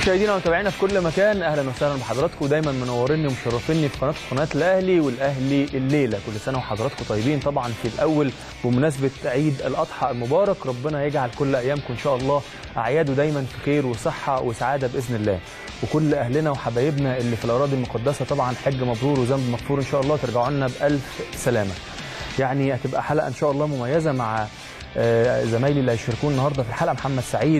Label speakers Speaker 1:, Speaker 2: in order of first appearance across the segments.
Speaker 1: مشاهدينا ومتابعينا في كل مكان اهلا وسهلا بحضراتكم دايما منوريني ومشرفيني في قناه قناه الاهلي والاهلي الليله كل سنه وحضراتكم طيبين طبعا في الاول بمناسبه عيد الاضحى المبارك ربنا يجعل كل ايامكم ان شاء الله اعياده دايما في خير وصحه وسعاده باذن الله وكل اهلنا وحبايبنا اللي في الاراضي المقدسه طبعا حج مبرور وذنب مغفور ان شاء الله ترجعوا لنا بالف سلامه يعني هتبقى حلقه ان شاء الله مميزه مع آه، زمايلي اللي هيشاركون النهارده في الحلقه محمد سعيد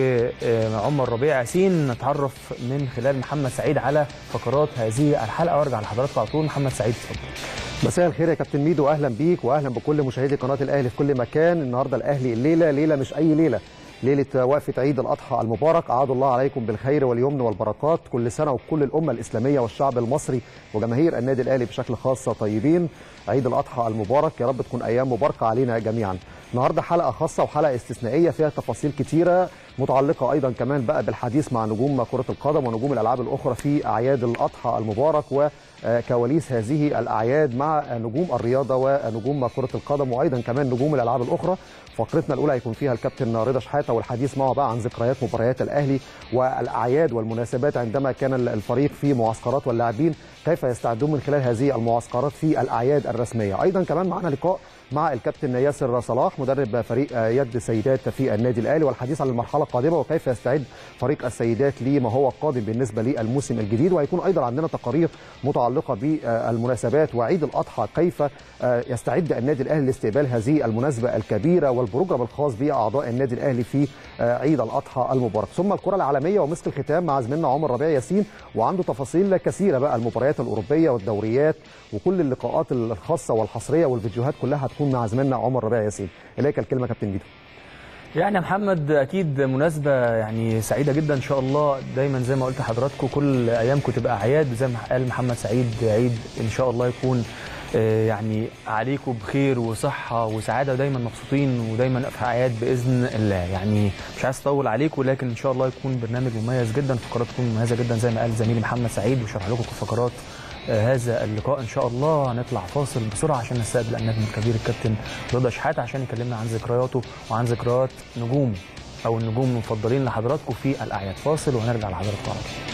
Speaker 1: وعمر ربيع ياسين نتعرف من خلال محمد سعيد على فقرات هذه الحلقه وارجع لحضراتكم على طول محمد سعيد اتفضل
Speaker 2: مساء الخير يا كابتن ميدو اهلا بيك واهلا بكل مشاهدي قناه الاهلي في كل مكان النهارده الاهلي الليله ليله مش اي ليله ليله وقفه عيد الاضحى المبارك اعاد الله عليكم بالخير واليمن والبركات كل سنه وكل الامه الاسلاميه والشعب المصري وجماهير النادي الاهلي بشكل خاص طيبين عيد الاضحى المبارك يا رب تكون ايام مباركه علينا جميعا النهارده حلقه خاصه وحلقه استثنائيه فيها تفاصيل كتيره متعلقه ايضا كمان بقى بالحديث مع نجوم كره القدم ونجوم الالعاب الاخرى في اعياد الاضحى المبارك وكواليس هذه الاعياد مع نجوم الرياضه ونجوم كره القدم وايضا كمان نجوم الالعاب الاخرى فقرتنا الاولى هيكون فيها الكابتن رضا شحاته والحديث معه بقى عن ذكريات مباريات الاهلي والاعياد والمناسبات عندما كان الفريق في معسكرات واللاعبين كيف يستعدون من خلال هذه المعسكرات في الاعياد الرسميه ايضا كمان معنا لقاء مع الكابتن ياسر صلاح مدرب فريق يد سيدات في النادي الاهلي والحديث عن المرحله القادمه وكيف يستعد فريق السيدات لما هو قادم بالنسبه للموسم الجديد وهيكون ايضا عندنا تقارير متعلقه بالمناسبات وعيد الاضحى كيف يستعد النادي الاهلي لاستقبال هذه المناسبه الكبيره والبروجرام الخاص باعضاء النادي الاهلي في عيد الاضحى المبارك ثم الكره العالميه ومسك الختام مع زميلنا عمر ربيع ياسين وعنده تفاصيل كثيره بقى المباريات الاوروبيه والدوريات وكل اللقاءات الخاصه والحصريه والفيديوهات كلها هتكون مع زميلنا عمر ربيع ياسين اليك الكلمه كابتن جيدو
Speaker 1: يعني يا محمد اكيد مناسبه يعني سعيده جدا ان شاء الله دايما زي ما قلت لحضراتكم كل ايامكم تبقى اعياد زي ما قال محمد سعيد عيد ان شاء الله يكون آه، يعني عليكم بخير وصحه وسعاده ودايما مبسوطين ودايما في اعياد باذن الله يعني مش عايز اطول عليكم لكن ان شاء الله يكون برنامج مميز جدا فقرات تكون مميزه جدا زي ما قال زميلي محمد سعيد وشرح لكم فقرات آه، هذا اللقاء ان شاء الله هنطلع فاصل بسرعه عشان نستقبل النجم الكبير الكابتن رضا شحاته عشان يكلمنا عن ذكرياته وعن ذكريات نجوم او النجوم المفضلين لحضراتكم في الاعياد فاصل وهنرجع لحضراتكم على طول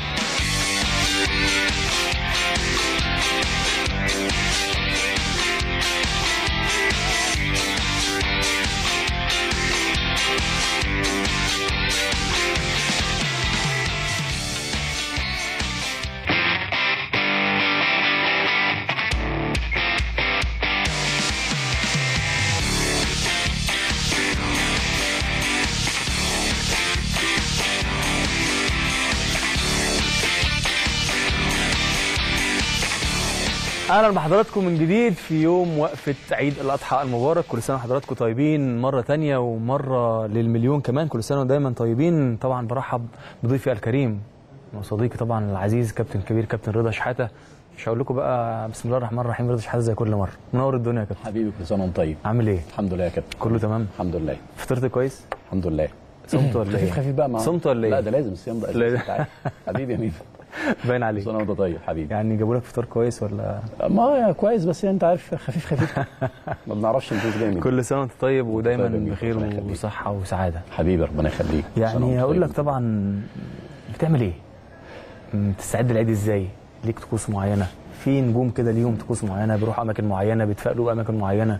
Speaker 1: اهلا بحضراتكم من جديد في يوم وقفه عيد الاضحى المبارك كل سنه وحضراتكم طيبين مره تانية ومره للمليون كمان كل سنه ودايما طيبين طبعا برحب بضيفي الكريم وصديقي طبعا العزيز كابتن كبير كابتن رضا شحاته مش هقول لكم بقى بسم الله الرحمن الرحيم رضا شحاته زي كل مره منور الدنيا يا كابتن
Speaker 3: حبيبي كل سنه وانت طيب
Speaker 1: عامل ايه
Speaker 3: الحمد لله يا كابتن
Speaker 1: كله تمام
Speaker 3: الحمد لله
Speaker 1: فطرت كويس
Speaker 3: الحمد لله
Speaker 1: صمت ولا
Speaker 3: خفيف
Speaker 1: ايه
Speaker 3: خفيف بقى معاك
Speaker 1: صمت ولا
Speaker 3: لا
Speaker 1: ايه
Speaker 3: ده لازم الصيام ده
Speaker 1: لا.
Speaker 3: أساسي، أنت عارف. حبيبي يا ميدو
Speaker 1: باين
Speaker 3: كل
Speaker 1: عليك
Speaker 3: سنه وانت طيب حبيبي
Speaker 1: يعني جابوا لك فطار كويس ولا
Speaker 3: ما هو كويس بس انت عارف خفيف خفيف ما بنعرفش ندوس جامد
Speaker 1: كل سنه وانت طيب ودايما
Speaker 3: طيب يا ميدو،
Speaker 1: بخير
Speaker 3: ربنا يخليك.
Speaker 1: وصحه وسعاده
Speaker 3: حبيبي ربنا يخليك كل سنة
Speaker 1: يعني
Speaker 3: وأنت
Speaker 1: هقول
Speaker 3: طيب.
Speaker 1: لك طبعا بتعمل ايه؟ م، بتستعد للعيد ازاي؟ ليك طقوس معينه؟ في نجوم كده ليهم طقوس معينه بيروحوا اماكن معينه بيتفائلوا اماكن معينه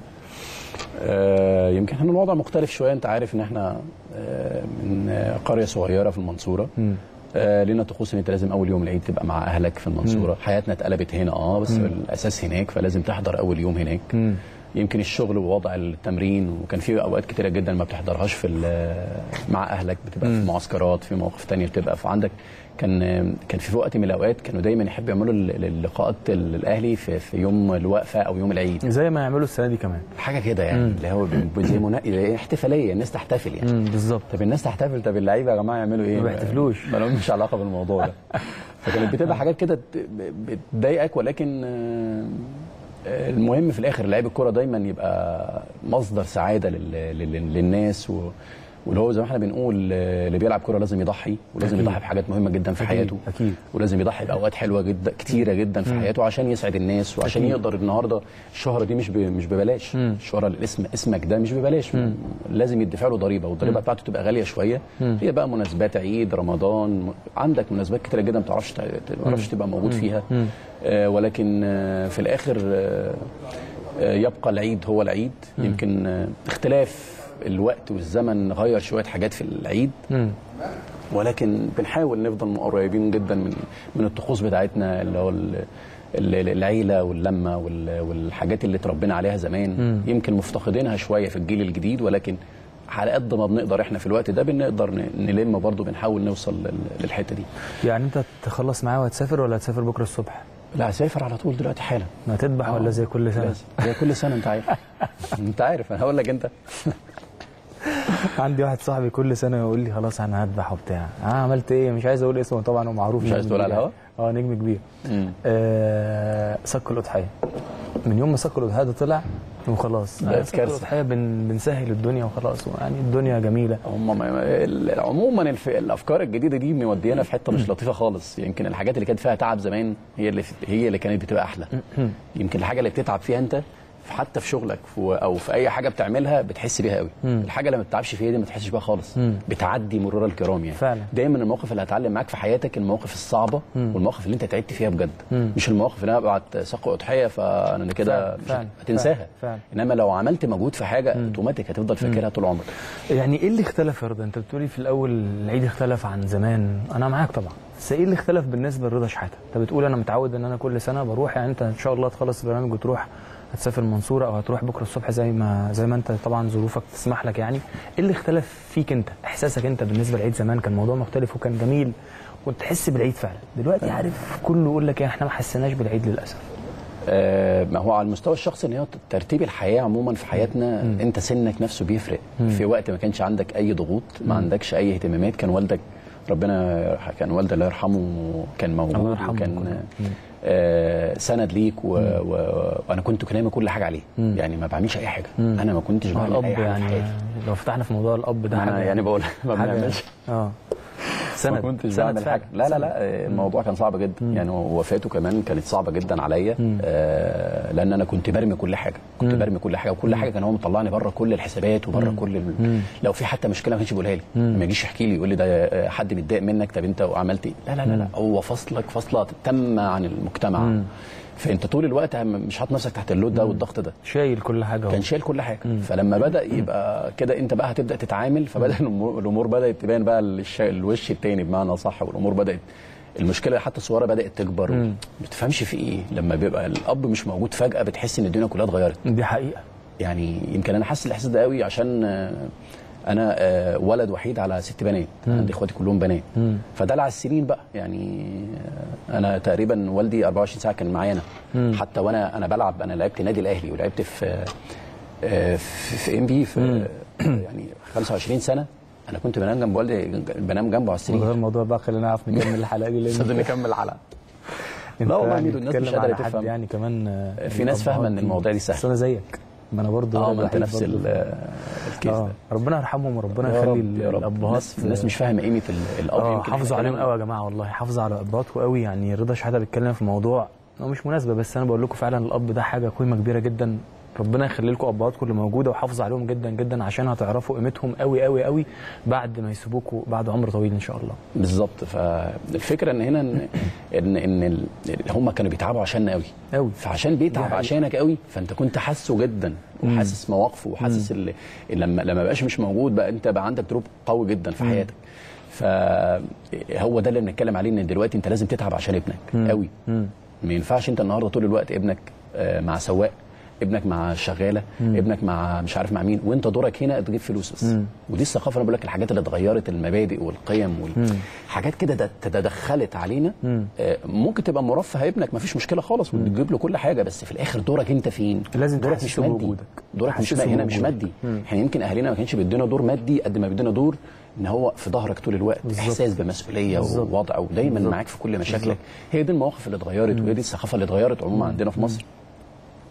Speaker 3: آه يمكن احنا الوضع مختلف شويه انت عارف ان احنا آه من آه، قريه صغيره في المنصوره
Speaker 1: مم.
Speaker 3: آه لينا طقوس ان انت لازم اول يوم العيد تبقى مع اهلك في المنصوره حياتنا اتقلبت هنا اه بس الاساس هناك فلازم تحضر اول يوم هناك
Speaker 1: مم.
Speaker 3: يمكن الشغل ووضع التمرين وكان في اوقات كتيره جدا ما بتحضرهاش في ال- مع اهلك بتبقى في معسكرات في مواقف تانية بتبقى في عندك كان كان في وقت من الاوقات كانوا دايما يحبوا يعملوا ال- اللقاءات ال- الاهلي في, في يوم الوقفه او يوم العيد
Speaker 1: زي ما يعملوا السنه دي كمان
Speaker 3: حاجه كده يعني اللي هو ب- زي منا... زي احتفاليه الناس تحتفل يعني
Speaker 1: مم، بالظبط
Speaker 3: طب الناس تحتفل طب اللعيبه يا جماعه يعملوا ايه؟
Speaker 1: ما بيحتفلوش.
Speaker 3: ما لهمش علاقه بالموضوع ده فكانت بتبقى حاجات كده ت- ب- بتضايقك ولكن آه، آه، المهم في الاخر لعيب الكوره دايما يبقى مصدر سعاده لل... لل... للناس و... واللي هو زي ما احنا بنقول آه، اللي بيلعب كوره لازم يضحي ولازم
Speaker 1: أكيد.
Speaker 3: يضحي بحاجات مهمه جدا في
Speaker 1: أكيد،
Speaker 3: حياته
Speaker 1: أكيد.
Speaker 3: ولازم يضحي باوقات حلوه جدا كتيره جدا في حياته عشان يسعد الناس وعشان
Speaker 1: أكيد.
Speaker 3: يقدر النهارده الشهره دي مش ب... مش ببلاش الشهره الاسم اسمك ده مش ببلاش لازم يدفع له ضريبه والضريبه بتاعته تبقى غاليه شويه هي بقى مناسبات عيد رمضان م- عندك مناسبات كتيره جدا ما تعرفش تع- ما تعرفش تبقى موجود فيها آه ولكن آه في الاخر آه آه يبقى العيد هو العيد يمكن آه اختلاف الوقت والزمن غير شويه حاجات في العيد
Speaker 1: مم.
Speaker 3: ولكن بنحاول نفضل قريبين جدا من من الطقوس بتاعتنا اللي هو ال- ال- العيله واللمه وال- والحاجات اللي اتربينا عليها زمان يمكن مفتقدينها شويه في الجيل الجديد ولكن على قد ما بنقدر احنا في الوقت ده بنقدر ن- نلم برضه بنحاول نوصل لل- للحته دي
Speaker 1: يعني انت تخلص معاه وهتسافر ولا هتسافر بكره الصبح؟
Speaker 3: لا هسافر على طول دلوقتي حالا
Speaker 1: هتذبح
Speaker 3: آه.
Speaker 1: ولا زي كل سنه؟
Speaker 3: لازم. زي كل سنه انت عارف انت عارف انا هقول لك انت
Speaker 1: عندي واحد صاحبي كل سنه يقول لي خلاص انا هذبح وبتاع اه عملت ايه مش عايز اقول اسمه طبعا هو معروف
Speaker 3: مش عايز
Speaker 1: نجم
Speaker 3: تقول على
Speaker 1: كبير.
Speaker 3: الهوا؟
Speaker 1: اه نجم كبير
Speaker 3: مم.
Speaker 1: آه صك الاضحيه من يوم ما صك الاضحيه ده طلع وخلاص
Speaker 3: بقت
Speaker 1: آه، صك
Speaker 3: كارثة.
Speaker 1: الاضحيه بن بنسهل الدنيا وخلاص يعني الدنيا جميله
Speaker 3: هم ما- ال- عموما الف... الافكار الجديده دي موديانا في حته مش لطيفه خالص يمكن الحاجات اللي كانت فيها تعب زمان هي اللي هي اللي كانت بتبقى احلى يمكن الحاجه اللي بتتعب فيها انت في- حتى في شغلك في- او في اي حاجه بتعملها بتحس بيها قوي الحاجه اللي ما بتتعبش فيها دي ما تحسش بيها خالص بتعدي مرور الكرام يعني
Speaker 1: فعلا.
Speaker 3: دايما المواقف اللي هتعلم معاك في حياتك المواقف الصعبه والمواقف اللي انت تعبت فيها بجد مش المواقف اللي انا ابعت ساق اضحيه فانا كده
Speaker 1: فعلا،
Speaker 3: مش
Speaker 1: فعلا،
Speaker 3: هتنساها
Speaker 1: فعلا، فعلا.
Speaker 3: انما لو عملت مجهود في حاجه اوتوماتيك هتفضل فاكرها طول عمرك
Speaker 1: يعني ايه اللي اختلف يا رضا انت بتقولي في الاول العيد اختلف عن زمان انا معاك طبعا بس ايه اللي اختلف بالنسبه لرضا شحاته انت بتقول انا متعود ان انا كل سنه بروح يعني انت ان شاء الله تخلص البرنامج وتروح هتسافر المنصوره او هتروح بكره الصبح زي ما زي ما انت طبعا ظروفك تسمح لك يعني ايه اللي اختلف فيك انت احساسك انت بالنسبه للعيد زمان كان موضوع مختلف وكان جميل كنت تحس بالعيد فعلا دلوقتي عارف كله يقول لك إيه، احنا ما حسيناش بالعيد للاسف
Speaker 3: آه، ما هو على المستوى الشخصي ان هي ترتيب الحياه عموما في حياتنا انت سنك نفسه بيفرق في وقت ما كانش عندك اي ضغوط ما عندكش اي اهتمامات كان والدك ربنا يرح- كان والدي الله يرحمه كان موجود
Speaker 1: الله يرحمه
Speaker 3: وكان
Speaker 1: كله.
Speaker 3: آه سند ليك و... و... وانا كنت كلامي كل حاجه عليه يعني ما بعملش اي حاجه انا ما كنتش
Speaker 1: مع
Speaker 3: بعمل
Speaker 1: الاب
Speaker 3: اي حاجه في
Speaker 1: يعني
Speaker 3: حياتي
Speaker 1: لو فتحنا في موضوع الاب ده
Speaker 3: ما
Speaker 1: حاجه
Speaker 3: انا يعني بقول ما
Speaker 1: حاجة-
Speaker 3: بنعملش
Speaker 1: اه
Speaker 3: ما كنتش بعمل حاجه لا لا لا آه، الموضوع كان صعب جدا يعني وفاته كمان كانت صعبه جدا عليا آه لان انا كنت برمي كل حاجه كنت برمي كل حاجه وكل حاجه كان هو مطلعني بره كل الحسابات وبره كل ال... لو في حتى مشكله ما كانش بيقولها لي ما يجيش يحكي لي يقول لي ده آه، حد متضايق منك طب انت عملت ايه لا لا لا, لا. هو فصلك فصله تامه عن المجتمع فانت طول الوقت هم- مش حاطط نفسك تحت اللود ده والضغط ده
Speaker 1: شايل كل حاجه
Speaker 3: كان شايل كل حاجه فلما بدا يبقى كده انت بقى هتبدا تتعامل فبدا الامور الأمور بدات تبان بقى الش- الوش التاني بمعنى صح والامور بدات المشكله حتى الصغيره بدات تكبر ما بتفهمش في ايه لما بيبقى الاب مش موجود فجاه بتحس ان الدنيا كلها اتغيرت
Speaker 1: دي حقيقه
Speaker 3: يعني يمكن انا حاسس الاحساس ده قوي عشان آه، انا آه، ولد وحيد على ست بنات عندي اخواتي كلهم بنات فده على السنين بقى يعني آه، انا تقريبا والدي 24 ساعه كان معايا انا حتى وانا انا بلعب انا لعبت نادي الاهلي ولعبت في آه، في في ام بي في يعني 25 سنه انا كنت بنام جنب والدي بنام جنبه على
Speaker 1: من غير
Speaker 3: السرير
Speaker 1: الموضوع بقى خلينا نعرف نكمل الحلقه دي لان
Speaker 3: صدق نكمل الحلقه
Speaker 1: انت
Speaker 3: لا والله
Speaker 1: يعني
Speaker 3: ميدو، الناس مش
Speaker 1: بتتكلم
Speaker 3: قادرة
Speaker 1: على حد
Speaker 3: تفهم.
Speaker 1: يعني كمان آه،
Speaker 3: في ناس فاهمة إن
Speaker 1: الأبهات
Speaker 3: المواضيع دي
Speaker 1: بس
Speaker 3: سهلة.
Speaker 1: انا زيك ما انا برضه
Speaker 3: اه
Speaker 1: ولد
Speaker 3: ما انت
Speaker 1: وحيد
Speaker 3: نفس
Speaker 1: برضه.
Speaker 3: ال- آه، الكيس
Speaker 1: اه
Speaker 3: ده
Speaker 1: ربنا يرحمهم وربنا
Speaker 3: يا
Speaker 1: يخلي
Speaker 3: رب يا رب
Speaker 1: الابهات
Speaker 3: الناس, الناس مش فاهمه قيمه ال- الاب
Speaker 1: اه
Speaker 3: يمكن
Speaker 1: حافظوا
Speaker 3: إحنا
Speaker 1: عليهم
Speaker 3: كلنا-
Speaker 1: قوي يا جماعه والله حافظوا على ابهاتكم قوي يعني رضا شحاته بيتكلم في موضوع هو مش مناسبه بس انا بقول لكم فعلا الاب ده حاجه قيمه كبيره جدا ربنا يخلي لكم ابهاتكم اللي موجوده وحافظوا عليهم جدا جدا عشان هتعرفوا قيمتهم قوي قوي قوي بعد ما يسيبوكوا بعد عمر طويل ان شاء الله
Speaker 3: بالظبط فالفكره ان هنا ان ان, إن ال- هم كانوا بيتعبوا عشاننا قوي
Speaker 1: قوي
Speaker 3: فعشان بيتعب
Speaker 1: حقيقة.
Speaker 3: عشانك قوي فانت كنت حاسه جدا وحاسس مواقفه وحاسس اللي لما لما بقاش مش موجود بقى انت بقى عندك دروب قوي جدا في حياتك فهو ده اللي بنتكلم عليه ان دلوقتي انت لازم تتعب عشان ابنك قوي ما ينفعش انت النهارده طول الوقت ابنك آه، مع سواق ابنك مع شغاله ابنك مع مش عارف مع مين وانت دورك هنا تجيب فلوس بس ودي الثقافه انا بقول لك الحاجات اللي اتغيرت المبادئ والقيم والحاجات كده ده- تدخلت علينا آه، ممكن تبقى مرفه ابنك ما فيش مشكله خالص وتجيب له كل حاجه بس في الاخر دورك انت فين
Speaker 1: لازم
Speaker 3: دورك مش
Speaker 1: تحسسه
Speaker 3: مادي
Speaker 1: بوجودك.
Speaker 3: دورك مش
Speaker 1: تحسسه
Speaker 3: هنا مش
Speaker 1: بوجودك.
Speaker 3: مادي احنا يمكن اهالينا ما كانش بيدينا دور مادي قد ما بيدينا دور ان هو في ظهرك طول الوقت
Speaker 1: بالظبط.
Speaker 3: احساس بمسؤوليه
Speaker 1: بالظبط.
Speaker 3: ووضع ودايما
Speaker 1: بالظبط.
Speaker 3: معاك في كل مشاكلك هي دي المواقف اللي اتغيرت وهي دي الثقافه اللي اتغيرت عموما عندنا في مصر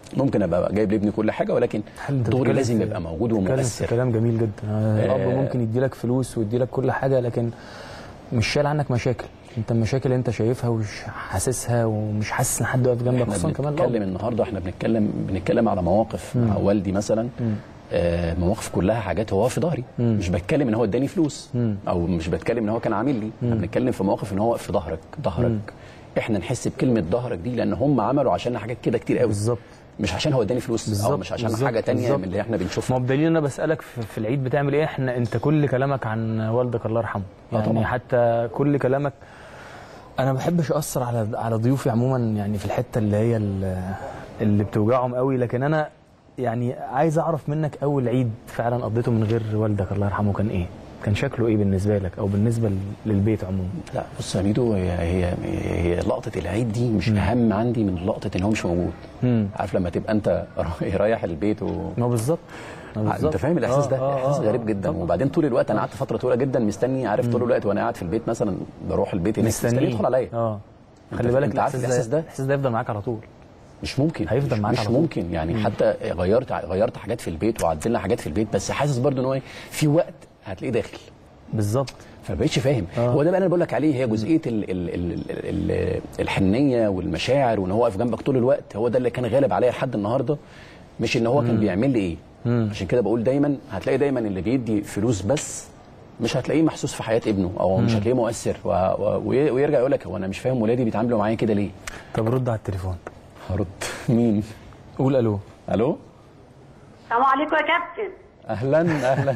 Speaker 3: ممكن ابقى جايب لابني كل حاجه ولكن
Speaker 1: أنت
Speaker 3: دوري
Speaker 1: بتتكلم
Speaker 3: لازم
Speaker 1: في-
Speaker 3: يبقى موجود
Speaker 1: بتتكلم في
Speaker 3: ومؤثر
Speaker 1: كلام جميل جدا آه، الاب
Speaker 3: آه.
Speaker 1: ممكن يدي لك فلوس ويدي لك كل حاجه لكن مش شايل عنك مشاكل انت المشاكل انت شايفها ومش حاسسها ومش حاسس ان حد واقف جنبك
Speaker 3: احنا
Speaker 1: خصوصا كمان
Speaker 3: بنتكلم
Speaker 1: الاب
Speaker 3: النهارده احنا بنتكلم بنتكلم على مواقف مع والدي مثلا آه مواقف كلها حاجات هو في ظهري مش بتكلم ان هو اداني فلوس او مش بتكلم ان هو كان عامل لي احنا بنتكلم في مواقف ان هو واقف في ظهرك ظهرك احنا نحس بكلمه ظهرك دي لان هم عملوا عشان حاجات كده كتير قوي
Speaker 1: بالظبط
Speaker 3: مش عشان هو اداني فلوس او
Speaker 1: بالظبط،
Speaker 3: مش عشان
Speaker 1: بالظبط،
Speaker 3: حاجه تانية
Speaker 1: بالظبط.
Speaker 3: من اللي احنا بنشوفها
Speaker 1: ما هو بدليل انا بسالك في في العيد بتعمل ايه احنا انت كل كلامك عن والدك الله يرحمه
Speaker 3: آه
Speaker 1: يعني
Speaker 3: طبعاً.
Speaker 1: حتى كل كلامك انا ما بحبش اثر على على ضيوفي عموما يعني في الحته اللي هي ال- اللي بتوجعهم قوي لكن انا يعني عايز اعرف منك اول عيد فعلا قضيته من غير والدك الله يرحمه كان ايه كان شكله ايه بالنسبه لك او بالنسبه للبيت عموما
Speaker 3: لا بص يا ميدو هي هي هي لقطه العيد دي مش اهم عندي من لقطه ان هو مش موجود
Speaker 1: مم.
Speaker 3: عارف لما تبقى انت رايح البيت و...
Speaker 1: ما بالظبط ما بالظبط.
Speaker 3: انت فاهم الاحساس
Speaker 1: آه،
Speaker 3: ده
Speaker 1: آه،
Speaker 3: احساس
Speaker 1: آه،
Speaker 3: غريب
Speaker 1: آه،
Speaker 3: جدا
Speaker 1: طبعاً.
Speaker 3: وبعدين طول الوقت انا قعدت فتره طويله جدا مستني عارف طول الوقت وانا قاعد في البيت مثلا بروح البيت هناك مستني
Speaker 1: مستنيه
Speaker 3: يدخل عليا
Speaker 1: اه
Speaker 3: أنت-
Speaker 1: خلي بالك
Speaker 3: أنت عارف الإحساس ده؟
Speaker 1: الاحساس ده يفضل معاك على طول
Speaker 3: مش ممكن
Speaker 1: هيفضل
Speaker 3: مش,
Speaker 1: معاك
Speaker 3: مش
Speaker 1: على طول.
Speaker 3: ممكن يعني حتى غيرت غيرت حاجات في البيت وعدلنا حاجات في البيت بس حاسس برضو ان هو إيه، في وقت هتلاقيه داخل
Speaker 1: بالظبط
Speaker 3: فبقيتش فاهم
Speaker 1: آه.
Speaker 3: هو ده بقى اللي انا بقول لك عليه هي جزئيه ال ال ال ال ال الحنيه والمشاعر وان هو واقف جنبك طول الوقت هو ده اللي كان غالب عليا لحد النهارده مش ان هو كان بيعمل لي ايه عشان كده بقول دايما هتلاقي دايما اللي بيدي فلوس بس مش هتلاقيه محسوس في حياه ابنه او مش هتلاقيه مؤثر و... و... وي- ويرجع يقول لك هو انا مش فاهم ولادي بيتعاملوا معايا كده ليه
Speaker 1: طب رد على التليفون
Speaker 3: هرد مين
Speaker 1: قول الو
Speaker 3: الو
Speaker 4: السلام عليكم يا كابتن
Speaker 3: اهلا اهلا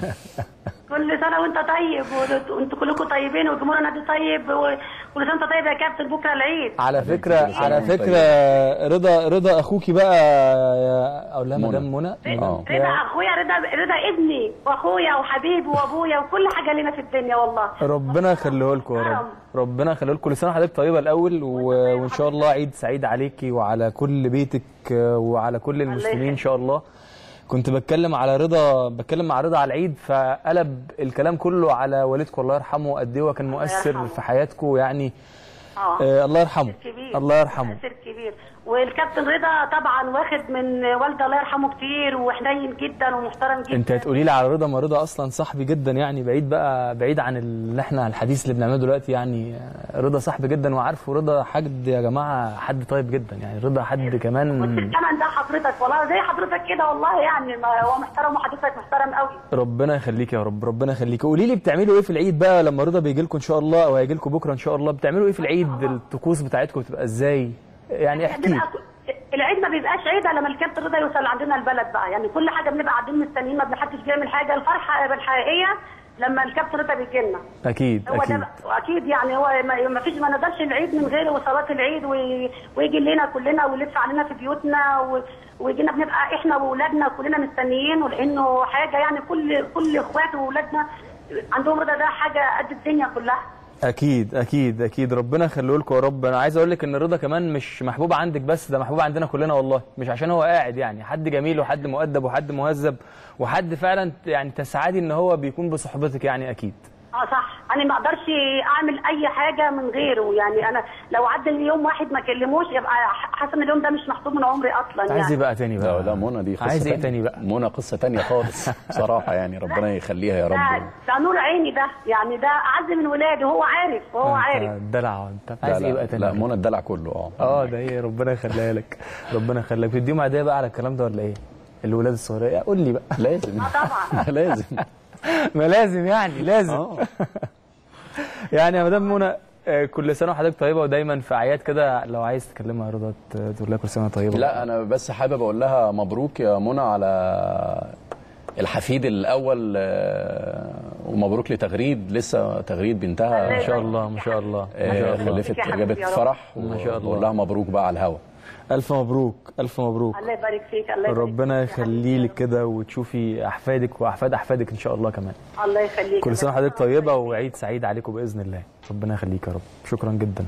Speaker 4: كل سنه وانت طيب وانت- وانتوا كلكم طيبين وجمهور النادي طيب وكل سنه وانت طيب يا كابتن بكره العيد
Speaker 1: على فكره
Speaker 3: كل سنة
Speaker 1: على
Speaker 3: وأنت
Speaker 1: فكره رضا رضا اخوكي بقى يا اقول لها
Speaker 3: منى.
Speaker 1: مدام منى
Speaker 3: آه.
Speaker 4: رضا اخويا رضا رضا ابني واخويا وحبيبي وابويا وكل حاجه لنا في الدنيا والله
Speaker 1: ربنا يخليه لكم يا رب ربنا يخليه لكم كل سنه وحضرتك طيبه الاول و... وان شاء الله عيد سعيد عليكي وعلى كل بيتك وعلى كل المسلمين ان شاء الله كنت بتكلم على رضا بتكلم مع رضا على العيد فقلب الكلام كله على والدكم الله يرحمه قد ايه هو كان مؤثر
Speaker 4: يرحمه.
Speaker 1: في حياتكم يعني
Speaker 4: اه
Speaker 1: آه الله يرحمه
Speaker 4: كبير
Speaker 1: الله يرحمه
Speaker 4: تأثير كبير والكابتن رضا طبعا واخد من والده الله يرحمه كتير وحنين جدا ومحترم جدا
Speaker 1: انت هتقولي لي على رضا ما رضا اصلا صاحبي جدا يعني بعيد بقى بعيد عن اللي احنا الحديث اللي بنعمله دلوقتي يعني رضا صاحبي جدا وعارفه رضا حد يا جماعه حد طيب جدا يعني رضا حد كمان
Speaker 4: الثمن ده حضرتك والله زي حضرتك كده والله يعني ما هو محترم وحضرتك محترم قوي
Speaker 1: ربنا يخليك يا رب ربنا يخليك قولي لي بتعملوا ايه في العيد بقى لما رضا بيجي لكم ان شاء الله او هيجي لكم بكره ان شاء الله بتعملوا ايه في العيد الطقوس بتاعتكم بتبقى ازاي يعني احكي لي
Speaker 4: بنبقى- العيد ما بيبقاش عيد الا لما الكابتن رضا يوصل عندنا البلد بقى يعني كل حاجه بنبقى قاعدين مستنيين ما حدش بيعمل حاجه الفرحه الحقيقيه لما الكابتن رضا بيجي لنا
Speaker 1: اكيد
Speaker 4: هو
Speaker 1: اكيد
Speaker 4: ده اكيد يعني هو ما- ما فيش ما نقدرش العيد من غير وصلاه العيد وي- ويجي لنا كلنا ويلف علينا في بيوتنا و- ويجينا بنبقى احنا واولادنا كلنا مستنيين ولانه حاجه يعني كل كل اخواته واولادنا عندهم رضا ده حاجه قد الدنيا كلها
Speaker 1: اكيد اكيد اكيد ربنا يخليه لكم يا رب انا عايز اقول لك ان رضا كمان مش محبوب عندك بس ده محبوب عندنا كلنا والله مش عشان هو قاعد يعني حد جميل وحد مؤدب وحد مهذب وحد فعلا يعني تسعدي ان هو بيكون بصحبتك يعني اكيد
Speaker 4: اه صح انا ما اقدرش اعمل اي حاجه من غيره يعني انا لو عدى اليوم واحد ما كلموش يبقى حاسه ان اليوم ده مش محسوب من عمري اصلا
Speaker 1: عايز ايه
Speaker 4: يعني
Speaker 1: بقى تاني
Speaker 3: لا
Speaker 1: بقى
Speaker 3: لا منى دي قصه
Speaker 1: عايز ايه
Speaker 3: تانية.
Speaker 1: تاني بقى
Speaker 3: منى قصه تانية خالص بصراحه يعني ربنا يخليها يا
Speaker 4: ده,
Speaker 3: رب
Speaker 4: ده نور عيني ده يعني ده اعز من ولاده هو عارف وهو عارف
Speaker 1: الدلع انت
Speaker 3: لا
Speaker 1: عايز
Speaker 3: لا,
Speaker 1: ايه بقى تاني
Speaker 3: لا
Speaker 1: بقى؟
Speaker 3: منى الدلع كله اه
Speaker 1: اه ده ايه ربنا يخليها لك ربنا يخليك بتديهم عاديه بقى على الكلام ده ولا ايه الولاد الصغيره قول لي بقى
Speaker 3: لازم
Speaker 4: اه طبعا
Speaker 3: لازم
Speaker 1: ما لازم يعني لازم
Speaker 3: اه
Speaker 1: يعني يا مدام منى آه، كل سنه وحضرتك طيبه ودايما في اعياد كده لو عايز تكلمها يا رضا ت- تقول لها كل سنه طيبه
Speaker 3: لا انا بس حابب اقول لها مبروك يا منى على الحفيد الاول آه، ومبروك لتغريد لسه تغريد بنتها
Speaker 1: ما شاء الله ما شاء الله ما
Speaker 3: آه،
Speaker 1: شاء الله
Speaker 3: خلفت
Speaker 4: يا حبيبي
Speaker 3: جابت
Speaker 4: يا رب.
Speaker 3: فرح
Speaker 1: ما شاء الله.
Speaker 3: بقول لها مبروك بقى على الهوا
Speaker 1: الف مبروك الف مبروك
Speaker 4: الله يبارك فيك الله يبارك
Speaker 1: ربنا
Speaker 4: فيك يا
Speaker 1: يخلي
Speaker 4: حبيبي.
Speaker 1: لك كده وتشوفي احفادك واحفاد احفادك ان شاء الله كمان
Speaker 4: الله يخليك
Speaker 1: كل سنه وحضرتك طيبه وعيد سعيد عليكم باذن الله ربنا يخليك يا رب شكرا جدا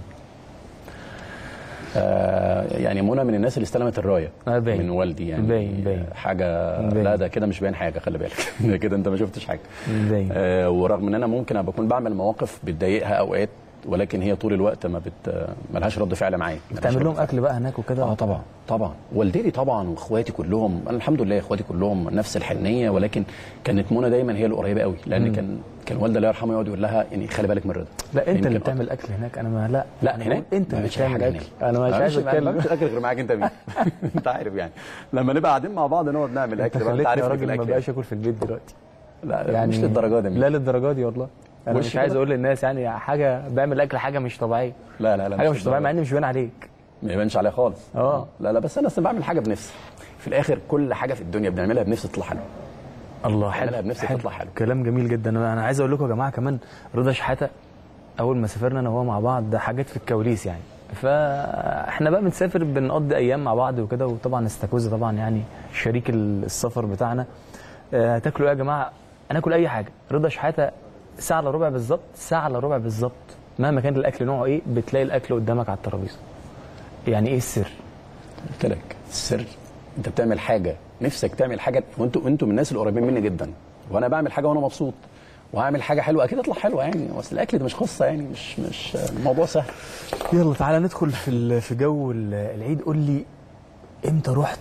Speaker 3: آه، يعني منى من الناس اللي استلمت الرايه
Speaker 1: آه، باين.
Speaker 3: من والدي يعني
Speaker 1: باين- باين.
Speaker 3: حاجه
Speaker 1: باين.
Speaker 3: لا ده كده مش باين حاجه خلي بالك ده كده انت ما شفتش حاجه
Speaker 1: باين.
Speaker 3: آه ورغم ان انا ممكن ابقى اكون بعمل مواقف بتضايقها اوقات ولكن هي طول الوقت ما بت ما لهاش رد فعل معايا ملهاش
Speaker 1: بتعمل
Speaker 3: رد
Speaker 1: لهم
Speaker 3: فعل.
Speaker 1: اكل بقى هناك وكده
Speaker 3: اه طبعا طبعا والدتي طبعا واخواتي كلهم انا الحمد لله اخواتي كلهم نفس الحنيه ولكن كانت منى دايما هي القريبه قوي لان كان كان والدي الله يرحمه يقعد يقول لها يعني خلي بالك من رضا
Speaker 1: لا انت
Speaker 3: يمكن
Speaker 1: اللي
Speaker 3: أكتر.
Speaker 1: بتعمل اكل هناك انا ما لا
Speaker 3: لا
Speaker 1: أنا
Speaker 3: هناك
Speaker 1: بقول انت
Speaker 3: ما
Speaker 1: اللي
Speaker 3: بعملش أي
Speaker 1: بتعمل
Speaker 3: حاجة
Speaker 1: اكل
Speaker 3: هناك.
Speaker 1: انا مش
Speaker 3: ما
Speaker 1: عايز
Speaker 3: بعملش- ما
Speaker 1: اتكلم
Speaker 3: بعملش اكل غير معاك انت بيه انت عارف يعني لما نبقى قاعدين مع بعض نقعد نعمل
Speaker 1: انت
Speaker 3: اكل بقى،
Speaker 1: خليتني يا
Speaker 3: في
Speaker 1: راجل ما
Speaker 3: الأكل
Speaker 1: بقاش اكل في البيت دلوقتي
Speaker 3: لا يعني
Speaker 1: يعني
Speaker 3: مش للدرجه دي
Speaker 1: لا للدرجه دي والله انا
Speaker 3: وش
Speaker 1: مش عايز
Speaker 3: كده؟
Speaker 1: اقول للناس يعني حاجه بعمل اكل حاجه مش طبيعيه
Speaker 3: لا لا لا
Speaker 1: حاجه مش طبيعيه مع
Speaker 3: للدرجة.
Speaker 1: ان مش باين عليك
Speaker 3: ما يبانش عليها خالص
Speaker 1: اه.
Speaker 3: لا لا بس انا اصلا بعمل حاجه بنفسي في الاخر كل حاجه في الدنيا بنعملها بنفسي تطلع حلوه
Speaker 1: الله
Speaker 3: اعملها
Speaker 1: حلو
Speaker 3: بنفسك
Speaker 1: حلو.
Speaker 3: تطلع حلو.
Speaker 1: كلام جميل جدا انا أنا عايز اقول لكم يا جماعه كمان رضا شحاته اول ما سافرنا انا وهو مع بعض ده حاجات في الكواليس يعني فاحنا بقى بنسافر بنقضي ايام مع بعض وكده وطبعا استاكوزا طبعا يعني شريك السفر بتاعنا آه، هتاكلوا ايه يا جماعه هناكل اي حاجه رضا شحاته ساعه الا ربع بالظبط ساعه الا ربع بالظبط مهما كان الاكل نوعه ايه بتلاقي الاكل قدامك على الترابيزه يعني ايه السر
Speaker 3: قلت لك السر انت بتعمل حاجه نفسك تعمل حاجه وانتوا انتوا من الناس القريبين مني جدا وانا بعمل حاجه وانا مبسوط وهعمل حاجه حلوه اكيد تطلع حلوه يعني اصل الاكل ده مش قصه يعني مش مش الموضوع سهل
Speaker 1: يلا تعالى ندخل في ال- في جو ال- العيد قول لي امتى رحت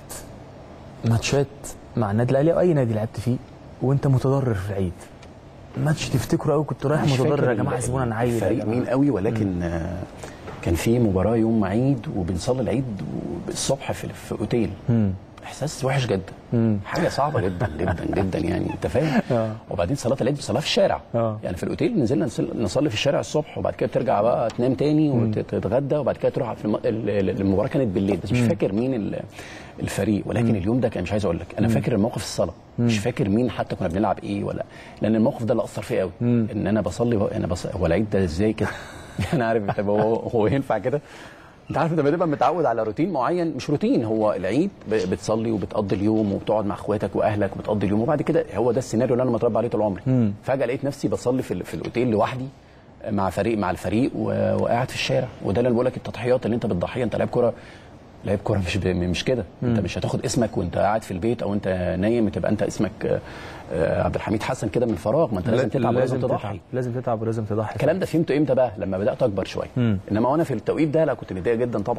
Speaker 1: ماتشات مع النادي الاهلي او اي نادي لعبت فيه وانت متضرر في العيد ماتش تفتكره قوي كنت رايح
Speaker 3: مش
Speaker 1: متضرر
Speaker 3: فاكر
Speaker 1: يا جماعه
Speaker 3: ال-
Speaker 1: سيبونا نعيد يا
Speaker 3: الفريق
Speaker 1: جماعة.
Speaker 3: مين قوي ولكن آه، كان في مباراه يوم عيد وبنصلي العيد الصبح في في اوتيل احساس وحش جدا
Speaker 1: مم.
Speaker 3: حاجه صعبه جدا جدا جدا يعني انت فاهم
Speaker 1: آه.
Speaker 3: وبعدين صلاه العيد بصلاه في الشارع
Speaker 1: آه.
Speaker 3: يعني في الاوتيل نزلنا نصل- نصلي في الشارع الصبح وبعد كده بترجع بقى تنام تاني وتتغدى وبعد كده تروح في الم... ال- ال- المباراه كانت بالليل بس مش فاكر مين ال- الفريق ولكن اليوم ده كان مش عايز اقول لك انا فاكر الموقف الصلاه مش فاكر مين حتى كنا بنلعب ايه ولا لان الموقف ده اللي اثر فيا قوي ان انا بصلي بقى انا بص... هو العيد ده ازاي كده انا عارف طب هو هو ينفع كده انت عارف لما تبقى متعود على روتين معين مش روتين هو العيد ب- بتصلي وبتقضي اليوم وبتقعد مع اخواتك واهلك وبتقضي اليوم وبعد كده هو ده السيناريو اللي انا متربى عليه طول عمري فجاه لقيت نفسي بصلي في, ال- في الاوتيل لوحدي مع فريق مع الفريق و- وقاعد في الشارع وده اللي أنا بقول لك التضحيات اللي انت بتضحيها انت لاعب كوره لاعب كوره مش ب- مش كده انت مش هتاخد اسمك وانت قاعد في البيت او انت نايم تبقى انت اسمك آه، آه، عبد الحميد حسن كده من فراغ ما انت لازم تتعب ولازم
Speaker 1: لازم
Speaker 3: تضحي
Speaker 1: تتعب لازم تتعب ولازم تضحي
Speaker 3: الكلام ده فهمته امتى بقى لما بدات اكبر شويه انما وانا في التوقيت ده لا كنت متضايق جدا طبعا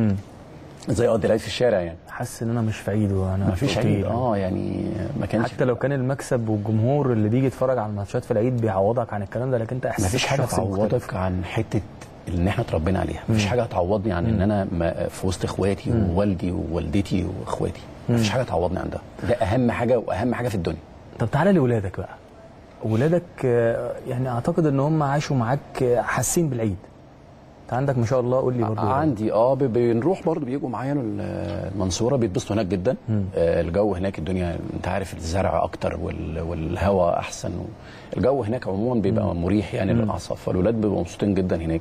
Speaker 3: ازاي اقضي العيد في الشارع يعني
Speaker 1: حاسس ان انا مش في عيد وانا
Speaker 3: ما فيش
Speaker 1: في
Speaker 3: عيد
Speaker 1: أوتيل.
Speaker 3: اه يعني ما كانش
Speaker 1: حتى لو كان المكسب والجمهور اللي بيجي يتفرج على الماتشات في العيد بيعوضك عن الكلام ده لكن انت
Speaker 3: ما
Speaker 1: احساسك
Speaker 3: فيش حاجه
Speaker 1: الشخصي مختلف.
Speaker 3: تعوضك عن حته ان احنا اتربينا عليها ما فيش حاجه هتعوضني عن ان انا ما- في وسط اخواتي ووالدي ووالدتي واخواتي ما فيش حاجه تعوضني عن ده ده اهم حاجه واهم حاجه في الدنيا
Speaker 1: طب تعالى لاولادك بقى ولادك آه، يعني اعتقد ان هم عاشوا معاك آه، حاسين بالعيد انت عندك ما شاء الله قول لي برضه
Speaker 3: عندي اه ب- بنروح برضو بيجوا معايا ال- المنصوره بيتبسطوا هناك جدا آه الجو هناك الدنيا انت عارف الزرع اكتر وال- والهواء احسن الجو هناك عموما بيبقى مريح يعني للاعصاب فالولاد بيبقوا مبسوطين جدا هناك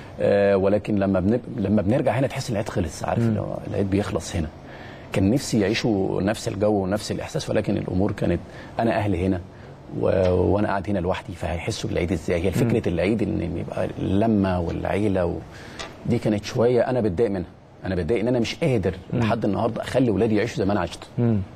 Speaker 3: آه ولكن لما بن... لما بنرجع هنا تحس العيد خلص عارف اللي هو العيد بيخلص هنا كان نفسي يعيشوا نفس الجو ونفس الاحساس ولكن الامور كانت انا اهلي هنا و... وانا قاعد هنا لوحدي فهيحسوا بالعيد ازاي هي فكره العيد ان إن يبقى اللمه والعيله و... دي كانت شويه انا بتضايق منها انا بتضايق ان انا مش قادر لحد النهارده اخلي ولادي يعيشوا زي ما انا عشت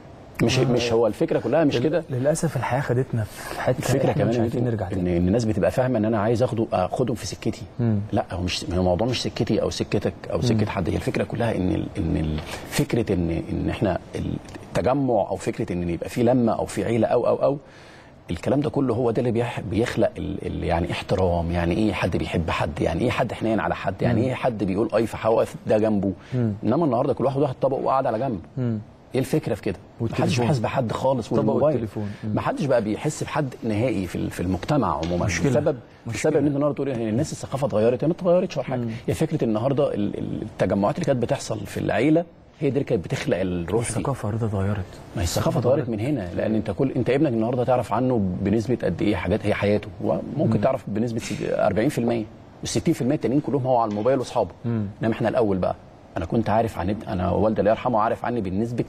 Speaker 3: مش مش هو الفكره كلها مش كده
Speaker 1: للاسف الحياه خدتنا في حته
Speaker 3: الفكره
Speaker 1: إحنا مش
Speaker 3: كمان
Speaker 1: عارفين
Speaker 3: إن,
Speaker 1: نرجع
Speaker 3: ان
Speaker 1: تاني
Speaker 3: ان الناس بتبقى فاهمه ان انا عايز اخده اخدهم في سكتي لا هو مش هو الموضوع مش سكتي او سكتك او سكه حد هي الفكره كلها ان ال ان ال فكره ان ان احنا التجمع او فكره ان يبقى في لمه او في عيله او او او الكلام ده كله هو ده اللي بيح- بيخلق ال ال يعني احترام يعني ايه حد بيحب حد يعني ايه حد حنين على حد يعني ايه حد بيقول اي فحواقف ده جنبه انما النهارده كل واحد واخد طبق وقاعد على جنب ايه الفكره في كده محدش
Speaker 1: والتليفون.
Speaker 3: بيحس بحد خالص
Speaker 1: طبق
Speaker 3: والموبايل
Speaker 1: والتليفون.
Speaker 3: ما حدش بقى بيحس بحد نهائي في ال- في المجتمع عموما
Speaker 1: مشكلة.
Speaker 3: بسبب بسبب ان انت النهارده تقول يعني الناس الثقافه اتغيرت هي ما اتغيرتش ولا حاجه هي فكره النهارده ال- ال- التجمعات اللي كانت بتحصل في العيله هي دي اللي كانت بتخلق الروح دي
Speaker 1: الثقافه رضا اتغيرت
Speaker 3: ما هي الثقافه اتغيرت من هنا لان انت كل انت ابنك النهارده تعرف عنه بنسبه قد ايه حاجات هي حياته وممكن تعرف بنسبه س- 40% وال60% التانيين كلهم هو على الموبايل واصحابه انما احنا الاول بقى انا كنت عارف عن انا والدي الله يرحمه عارف عني بنسبه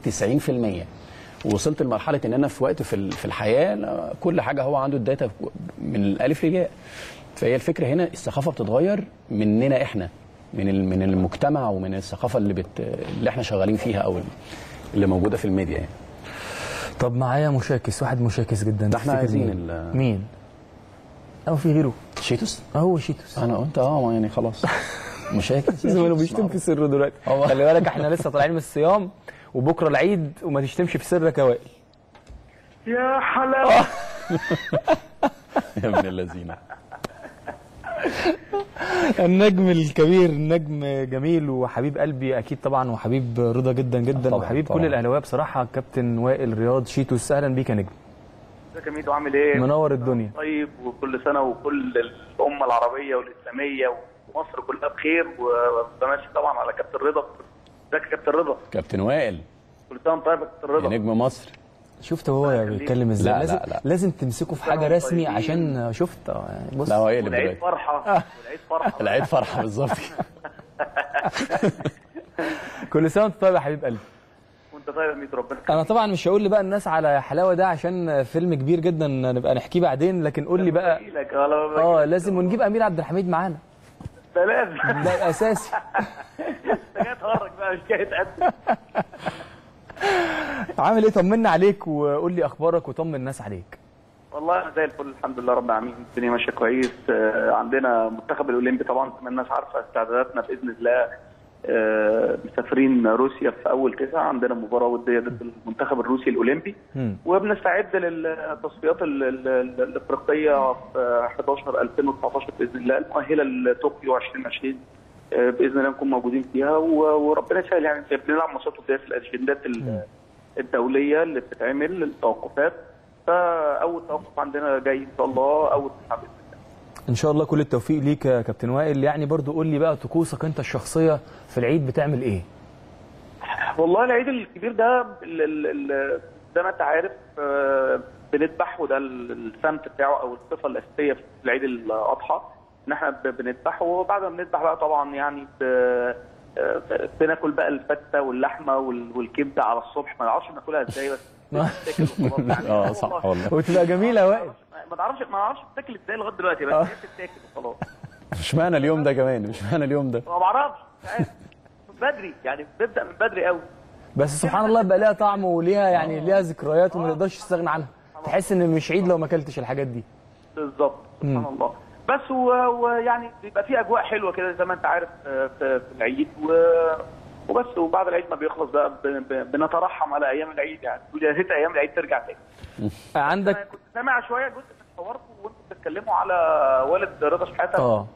Speaker 3: 90% ووصلت لمرحله ان انا في وقت في ال- في الحياه أنا كل حاجه هو عنده الداتا من الالف للياء فهي الفكره هنا الثقافه بتتغير مننا احنا من ال- من المجتمع ومن الثقافه اللي بت اللي احنا شغالين فيها او اللي موجوده في الميديا يعني
Speaker 1: طب معايا مشاكس واحد مشاكس جدا
Speaker 3: ده احنا
Speaker 1: تفتكر
Speaker 3: عايزين
Speaker 1: مين؟
Speaker 3: ال-
Speaker 1: مين او في غيره
Speaker 3: شيتوس
Speaker 1: هو شيتوس
Speaker 3: انا قلت اه يعني خلاص مشاكل
Speaker 1: زمانه بيشتم في سره دلوقتي
Speaker 3: هو-
Speaker 1: خلي بالك احنا لسه طالعين من الصيام وبكره العيد وما تشتمش في سرك يا وائل
Speaker 4: يا حلاوه
Speaker 3: يا ابن اللذينه
Speaker 1: النجم الكبير النجم جميل وحبيب قلبي اكيد طبعا وحبيب رضا جدا جدا
Speaker 3: طبعاً،
Speaker 1: وحبيب
Speaker 3: طبعاً.
Speaker 1: كل الاهلاويه بصراحه كابتن وائل رياض شيتوس اهلا بيك يا نجم
Speaker 5: ازيك يا ميدو عامل ايه؟
Speaker 1: منور الدنيا
Speaker 5: طيب وكل سنه وكل الامه العربيه والاسلاميه ومصر كلها بخير وبمشي طبعا على كابتن رضا ازيك يا كابتن رضا؟
Speaker 3: كابتن وائل
Speaker 5: كل سنه وانت طيب يا كابتن
Speaker 3: يا
Speaker 5: رضا
Speaker 3: نجم مصر
Speaker 1: شفت هو بيتكلم ازاي
Speaker 3: لا، لا،
Speaker 1: لازم
Speaker 3: لا.
Speaker 1: لازم تمسكه في حاجه
Speaker 5: طيبين.
Speaker 1: رسمي عشان شفت آه، يعني بص
Speaker 3: لا هو يقلب
Speaker 5: والعيد
Speaker 3: دلوقتي
Speaker 5: فرحه والعيد فرحه
Speaker 3: العيد فرحه بالظبط
Speaker 1: كل سنه وانت طيب يا حبيب قلبي
Speaker 5: وانت طيب يا ميدو ربنا
Speaker 1: انا طبعا مش هقول بقى الناس على حلاوه ده عشان فيلم كبير جدا نبقى نحكيه بعدين لكن قول لي بقى
Speaker 5: لك ولا
Speaker 1: اه لازم ونجيب امير عبد الحميد معانا
Speaker 5: ده لازم
Speaker 1: ده اساسي
Speaker 5: انت جاي تهرج بقى مش جاي تقدم
Speaker 1: عامل ايه طمنا عليك وقول لي اخبارك وطمن الناس عليك
Speaker 5: والله انا زي الفل الحمد لله رب العالمين الدنيا ماشيه كويس آه، عندنا المنتخب الاولمبي طبعا زي ما الناس عارفه استعداداتنا باذن الله آه، مسافرين روسيا في اول تسعه عندنا مباراه وديه ضد المنتخب الروسي الاولمبي
Speaker 1: مم.
Speaker 5: وبنستعد للتصفيات ال- ال- ال- الافريقيه في 11 2019 باذن الله المؤهله لطوكيو 2020 آه، باذن الله نكون موجودين فيها و- وربنا يسهل يعني بنلعب ماتشات وديه في الاجندات ال- الدوليه اللي بتتعمل التوقفات فاول توقف عندنا جاي ان شاء الله اول تسعه باذن الله
Speaker 1: ان شاء الله كل التوفيق ليك يا كابتن وائل يعني برضو قول لي بقى طقوسك انت الشخصيه في العيد بتعمل ايه
Speaker 5: والله العيد الكبير ده ال- ال- ال- زي ما انت عارف آه، بنذبح وده ال- السمت بتاعه او الصفه الاساسيه في العيد الاضحى ان احنا ب- بنذبح وبعد ما بنذبح بقى طبعا يعني ب- آه، بناكل بقى الفته واللحمه وال- والكبده على الصبح ما نعرفش ناكلها ازاي بس بتتاكل وخلاص يعني
Speaker 3: اه صح والله
Speaker 1: وتبقى جميله يا وائل
Speaker 5: ما تعرفش ما اعرفش بتتاكل ازاي لغايه دلوقتي بس هي بتتاكل وخلاص
Speaker 3: مش معنى اليوم ده كمان مش معنى اليوم ده
Speaker 5: ما بعرفش مش عارف من بدري يعني بنبدا من بدري قوي
Speaker 1: بس سبحان الله بقى ليها طعم وليها يعني ليها ذكريات وما تقدرش تستغنى عنها تحس ان مش عيد لو ما اكلتش الحاجات دي
Speaker 5: بالظبط سبحان الله بس و- ويعني بيبقى في اجواء حلوه كده زي ما انت عارف آه، في في العيد و... وبس وبعد العيد ما بيخلص بقى ب... ب... بنترحم على ايام العيد يعني يا ريت ايام العيد ترجع تاني انا
Speaker 1: عندك
Speaker 5: كنت سامع شويه جزء من حواركم وانتم بتتكلموا على والد رضا شحاته
Speaker 1: اه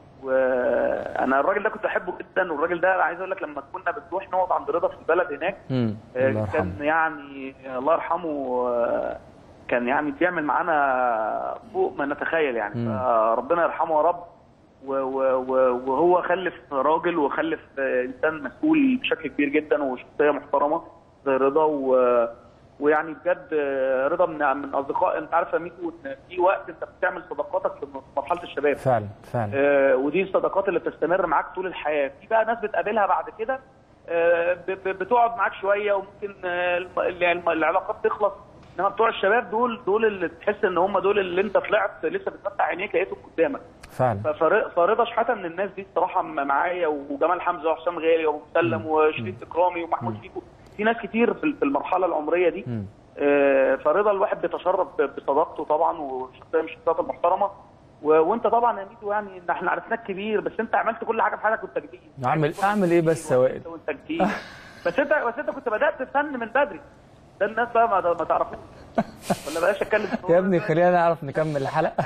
Speaker 5: وانا الراجل ده كنت بحبه جدا والراجل ده انا عايز اقول لك لما كنا بنروح نقعد عند رضا في البلد هناك
Speaker 1: امم
Speaker 5: آه،
Speaker 1: الله
Speaker 5: كان
Speaker 1: يرحمه
Speaker 5: يعني الله يرحمه آه، كان يعني بيعمل معانا فوق ما نتخيل يعني
Speaker 1: مم.
Speaker 5: فربنا يرحمه يا رب و- و- و- وهو خلف راجل وخلف آه، انسان مسؤول بشكل كبير جدا وشخصيه محترمه زي رضا و ويعني بجد آه، رضا من من اصدقاء انت عارف يا ميكو ان في وقت انت بتعمل صداقاتك في مرحله الشباب
Speaker 1: فعلا فعلا
Speaker 5: آه، ودي الصداقات اللي بتستمر معاك طول الحياه في بقى ناس بتقابلها بعد كده آه، ب- ب- بتقعد معاك شويه وممكن آه، الم- الم- العلاقات تخلص انما بتوع الشباب دول دول اللي تحس ان هم دول اللي انت طلعت لسه بتفتح عينيك لقيتهم قدامك
Speaker 1: فعلا
Speaker 5: ف- فر- فرضا شحاته من الناس دي الصراحه م- معايا وجمال حمزه وحسام غالي وابو مسلم وشريف اكرامي ومحمود شيكو في ناس كتير في في المرحله العمريه دي
Speaker 1: مم.
Speaker 5: آه، فرضا الواحد بيتشرف ب- بصداقته طبعا وشخصيه من الشخصيات المحترمه و- وانت طبعا يا ميدو يعني ان احنا عرفناك كبير بس انت عملت كل حاجه في حياتك وانت جديد
Speaker 1: أعمل- أعمل إيه بس يا وائل؟
Speaker 5: وانت جديد بس انت بس انت كنت بدات الفن من بدري ده الناس بقى ما ما تعرفوش ولا بلاش اتكلم في
Speaker 1: يا ابني خلينا نعرف نكمل الحلقه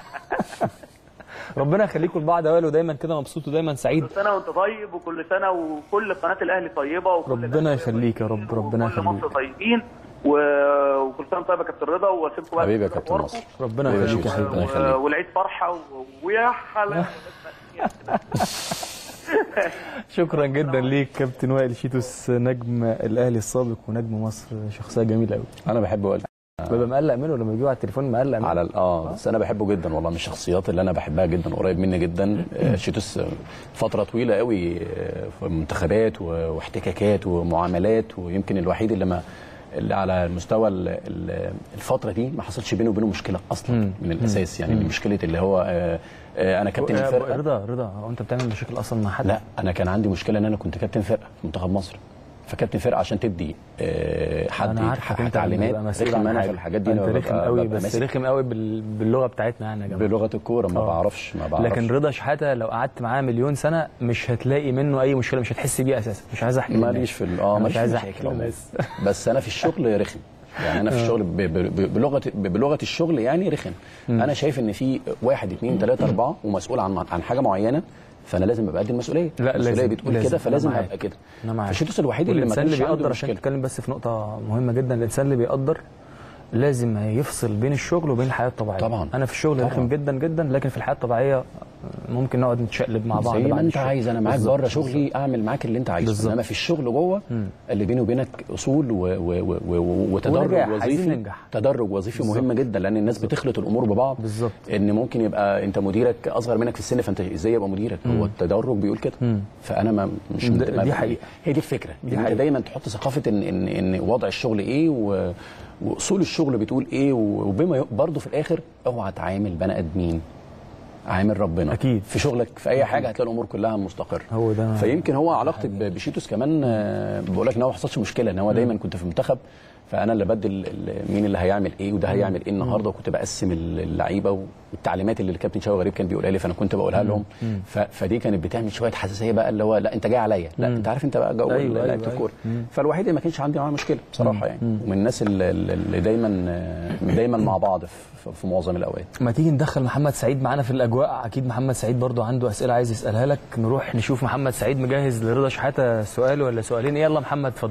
Speaker 1: ربنا يخليكم لبعض يا وائل ودايما كده مبسوط ودايما سعيد
Speaker 5: كل سنه وانت طيب وكل سنه وكل قناه الاهلي طيبه وكل
Speaker 1: ربنا
Speaker 5: الأهلاوية
Speaker 1: يخليك يا
Speaker 5: طيبين
Speaker 1: رب، ربنا
Speaker 5: وكل مصر
Speaker 1: يخليك.
Speaker 5: طيبين و... وكل سنه طيب يا كابتن رضا واسيبكم بقى
Speaker 3: حبيبي يا
Speaker 5: في
Speaker 3: كابتن
Speaker 5: أخباركم.
Speaker 3: مصر
Speaker 1: ربنا
Speaker 3: حبيبي
Speaker 1: يخليك يا
Speaker 3: يوسف،
Speaker 1: حبيبي
Speaker 3: ربنا يخليك.
Speaker 5: و... والعيد فرحه و... ويا حلاوه
Speaker 1: شكرا جدا ليك كابتن وائل شيتوس نجم الاهلي السابق ونجم مصر شخصيه جميله قوي
Speaker 3: انا بحبه وائل
Speaker 1: ببقى مقلق منه لما بيجوا على التليفون مقلق منه
Speaker 3: على ال- اه بس انا بحبه جدا والله من الشخصيات اللي انا بحبها جدا قريب مني جدا آه، شيتوس آه، فتره طويله قوي آه، في منتخبات و- واحتكاكات ومعاملات ويمكن الوحيد اللي ما اللي على المستوى ال- ال- الفتره دي ما حصلش بينه وبينه مشكله اصلا
Speaker 1: مم.
Speaker 3: من الاساس يعني مشكله اللي هو آه، آه، انا كابتن
Speaker 1: آه،
Speaker 3: الفرقه
Speaker 1: رضا رضا هو انت بتعمل مشاكل اصلا مع حد
Speaker 3: لا انا كان عندي مشكله ان انا كنت كابتن فرقه في منتخب مصر فكابتن فرقه عشان تدي آه، حد
Speaker 1: انا عارفك
Speaker 3: يحقق
Speaker 1: انت
Speaker 3: تعليمات
Speaker 1: بتبقى مسؤول
Speaker 3: رخم
Speaker 1: عن
Speaker 3: انا
Speaker 1: حاجه
Speaker 3: في الحاجات دي
Speaker 1: انت
Speaker 3: أنا
Speaker 1: رخم
Speaker 3: ببقى-
Speaker 1: قوي
Speaker 3: ببقى
Speaker 1: بس
Speaker 3: ماسك
Speaker 1: رخم قوي بال- باللغه بتاعتنا يعني يا جماعه
Speaker 3: بلغه الكوره ما
Speaker 1: آه.
Speaker 3: بعرفش ما بعرفش
Speaker 1: لكن رضا شحاته لو قعدت معاه مليون سنه مش هتلاقي منه اي مشكله مش هتحس بيه اساسا مش عايز احكي
Speaker 3: ماليش
Speaker 1: للناس.
Speaker 3: في ال- اه
Speaker 1: أنا
Speaker 3: ماليش
Speaker 1: مش
Speaker 3: في
Speaker 1: عايز
Speaker 3: المشاكل
Speaker 1: احكي
Speaker 3: عموما.
Speaker 1: للناس
Speaker 3: بس انا في الشغل رخم يعني انا في الشغل ب- ب- ب- بلغه ب- بلغه الشغل يعني رخم انا شايف ان في واحد اثنين ثلاثه اربعه ومسؤول عن عن حاجه معينه فانا لازم ابقى قد المسؤوليه
Speaker 1: لا،
Speaker 3: المسؤوليه
Speaker 1: لازم-
Speaker 3: بتقول
Speaker 1: لازم.
Speaker 3: كده فلازم
Speaker 1: أنا معاك.
Speaker 3: ابقى كده
Speaker 1: انا معاك
Speaker 3: فشيتوس الوحيد اللي ما
Speaker 1: والإنسان
Speaker 3: كانش
Speaker 1: اللي
Speaker 3: عنده
Speaker 1: بيقدر عشان
Speaker 3: مشكله
Speaker 1: تتكلم بس في نقطه مهمه جدا الانسان اللي بيقدر لازم يفصل بين الشغل وبين الحياه الطبيعيه
Speaker 3: طبعاً.
Speaker 1: انا في الشغل
Speaker 3: طبعاً.
Speaker 1: رخم جدا جدا لكن في الحياه الطبيعيه ممكن نقعد نتشقلب مع بعض
Speaker 3: زي ما
Speaker 1: بعد
Speaker 3: انت
Speaker 1: الشغل.
Speaker 3: عايز انا معاك
Speaker 1: بالظبط.
Speaker 3: بره شغلي اعمل معاك اللي انت عايزه
Speaker 1: بالظبط.
Speaker 3: انما في الشغل جوه اللي بيني وبينك اصول و... و... و... و... وتدرج
Speaker 1: ونجاح، عايزين
Speaker 3: وظيفي
Speaker 1: ننجح.
Speaker 3: تدرج وظيفي مهم جدا لان الناس بتخلط الامور ببعض
Speaker 1: بالظبط.
Speaker 3: ان ممكن يبقى انت مديرك اصغر منك في السن فانت ازاي يبقى مديرك هو التدرج بيقول كده فانا ما مش
Speaker 1: ده-
Speaker 3: ما-
Speaker 1: دي حقيقة.
Speaker 3: هي دي الفكره
Speaker 1: دي
Speaker 3: ان انت
Speaker 1: حقيقة.
Speaker 3: دايما تحط ثقافه ان ان ان وضع الشغل ايه و... واصول الشغل بتقول ايه وبما ي- برضه في الاخر اوعى تعامل بني ادمين عامل ربنا
Speaker 1: أكيد.
Speaker 3: في شغلك في اي حاجه هتلاقي الامور كلها مستقره
Speaker 1: هو ده
Speaker 3: فيمكن هو علاقتي ب- بشيتوس كمان آه، بقول لك ان هو ما حصلش مشكله ان هو دايما كنت في المنتخب فانا اللي بدل ال- مين اللي هيعمل ايه وده هيعمل ايه النهارده وكنت بقسم ال- اللعيبه والتعليمات اللي الكابتن شوقي غريب كان بيقولها لي فانا كنت بقولها لهم ف- فدي كانت بتعمل شويه حساسيه بقى اللي هو لا انت جاي عليا لا انت عارف انت بقى جو
Speaker 1: أيوة،
Speaker 3: أيوة لعيبه
Speaker 1: أيوة،
Speaker 3: الكوره فالوحيد اللي ما كانش عندي معاه مشكله بصراحه يعني ومن الناس اللي, اللي دايما آه، دايما مع بعض في, في معظم الاوقات
Speaker 1: ما تيجي ندخل محمد سعيد معانا في الاجواء اكيد محمد سعيد برضو عنده اسئله عايز يسالها لك نروح نشوف محمد سعيد مجهز لرضا شحاته سؤال ولا سؤالين يلا محمد اتفضل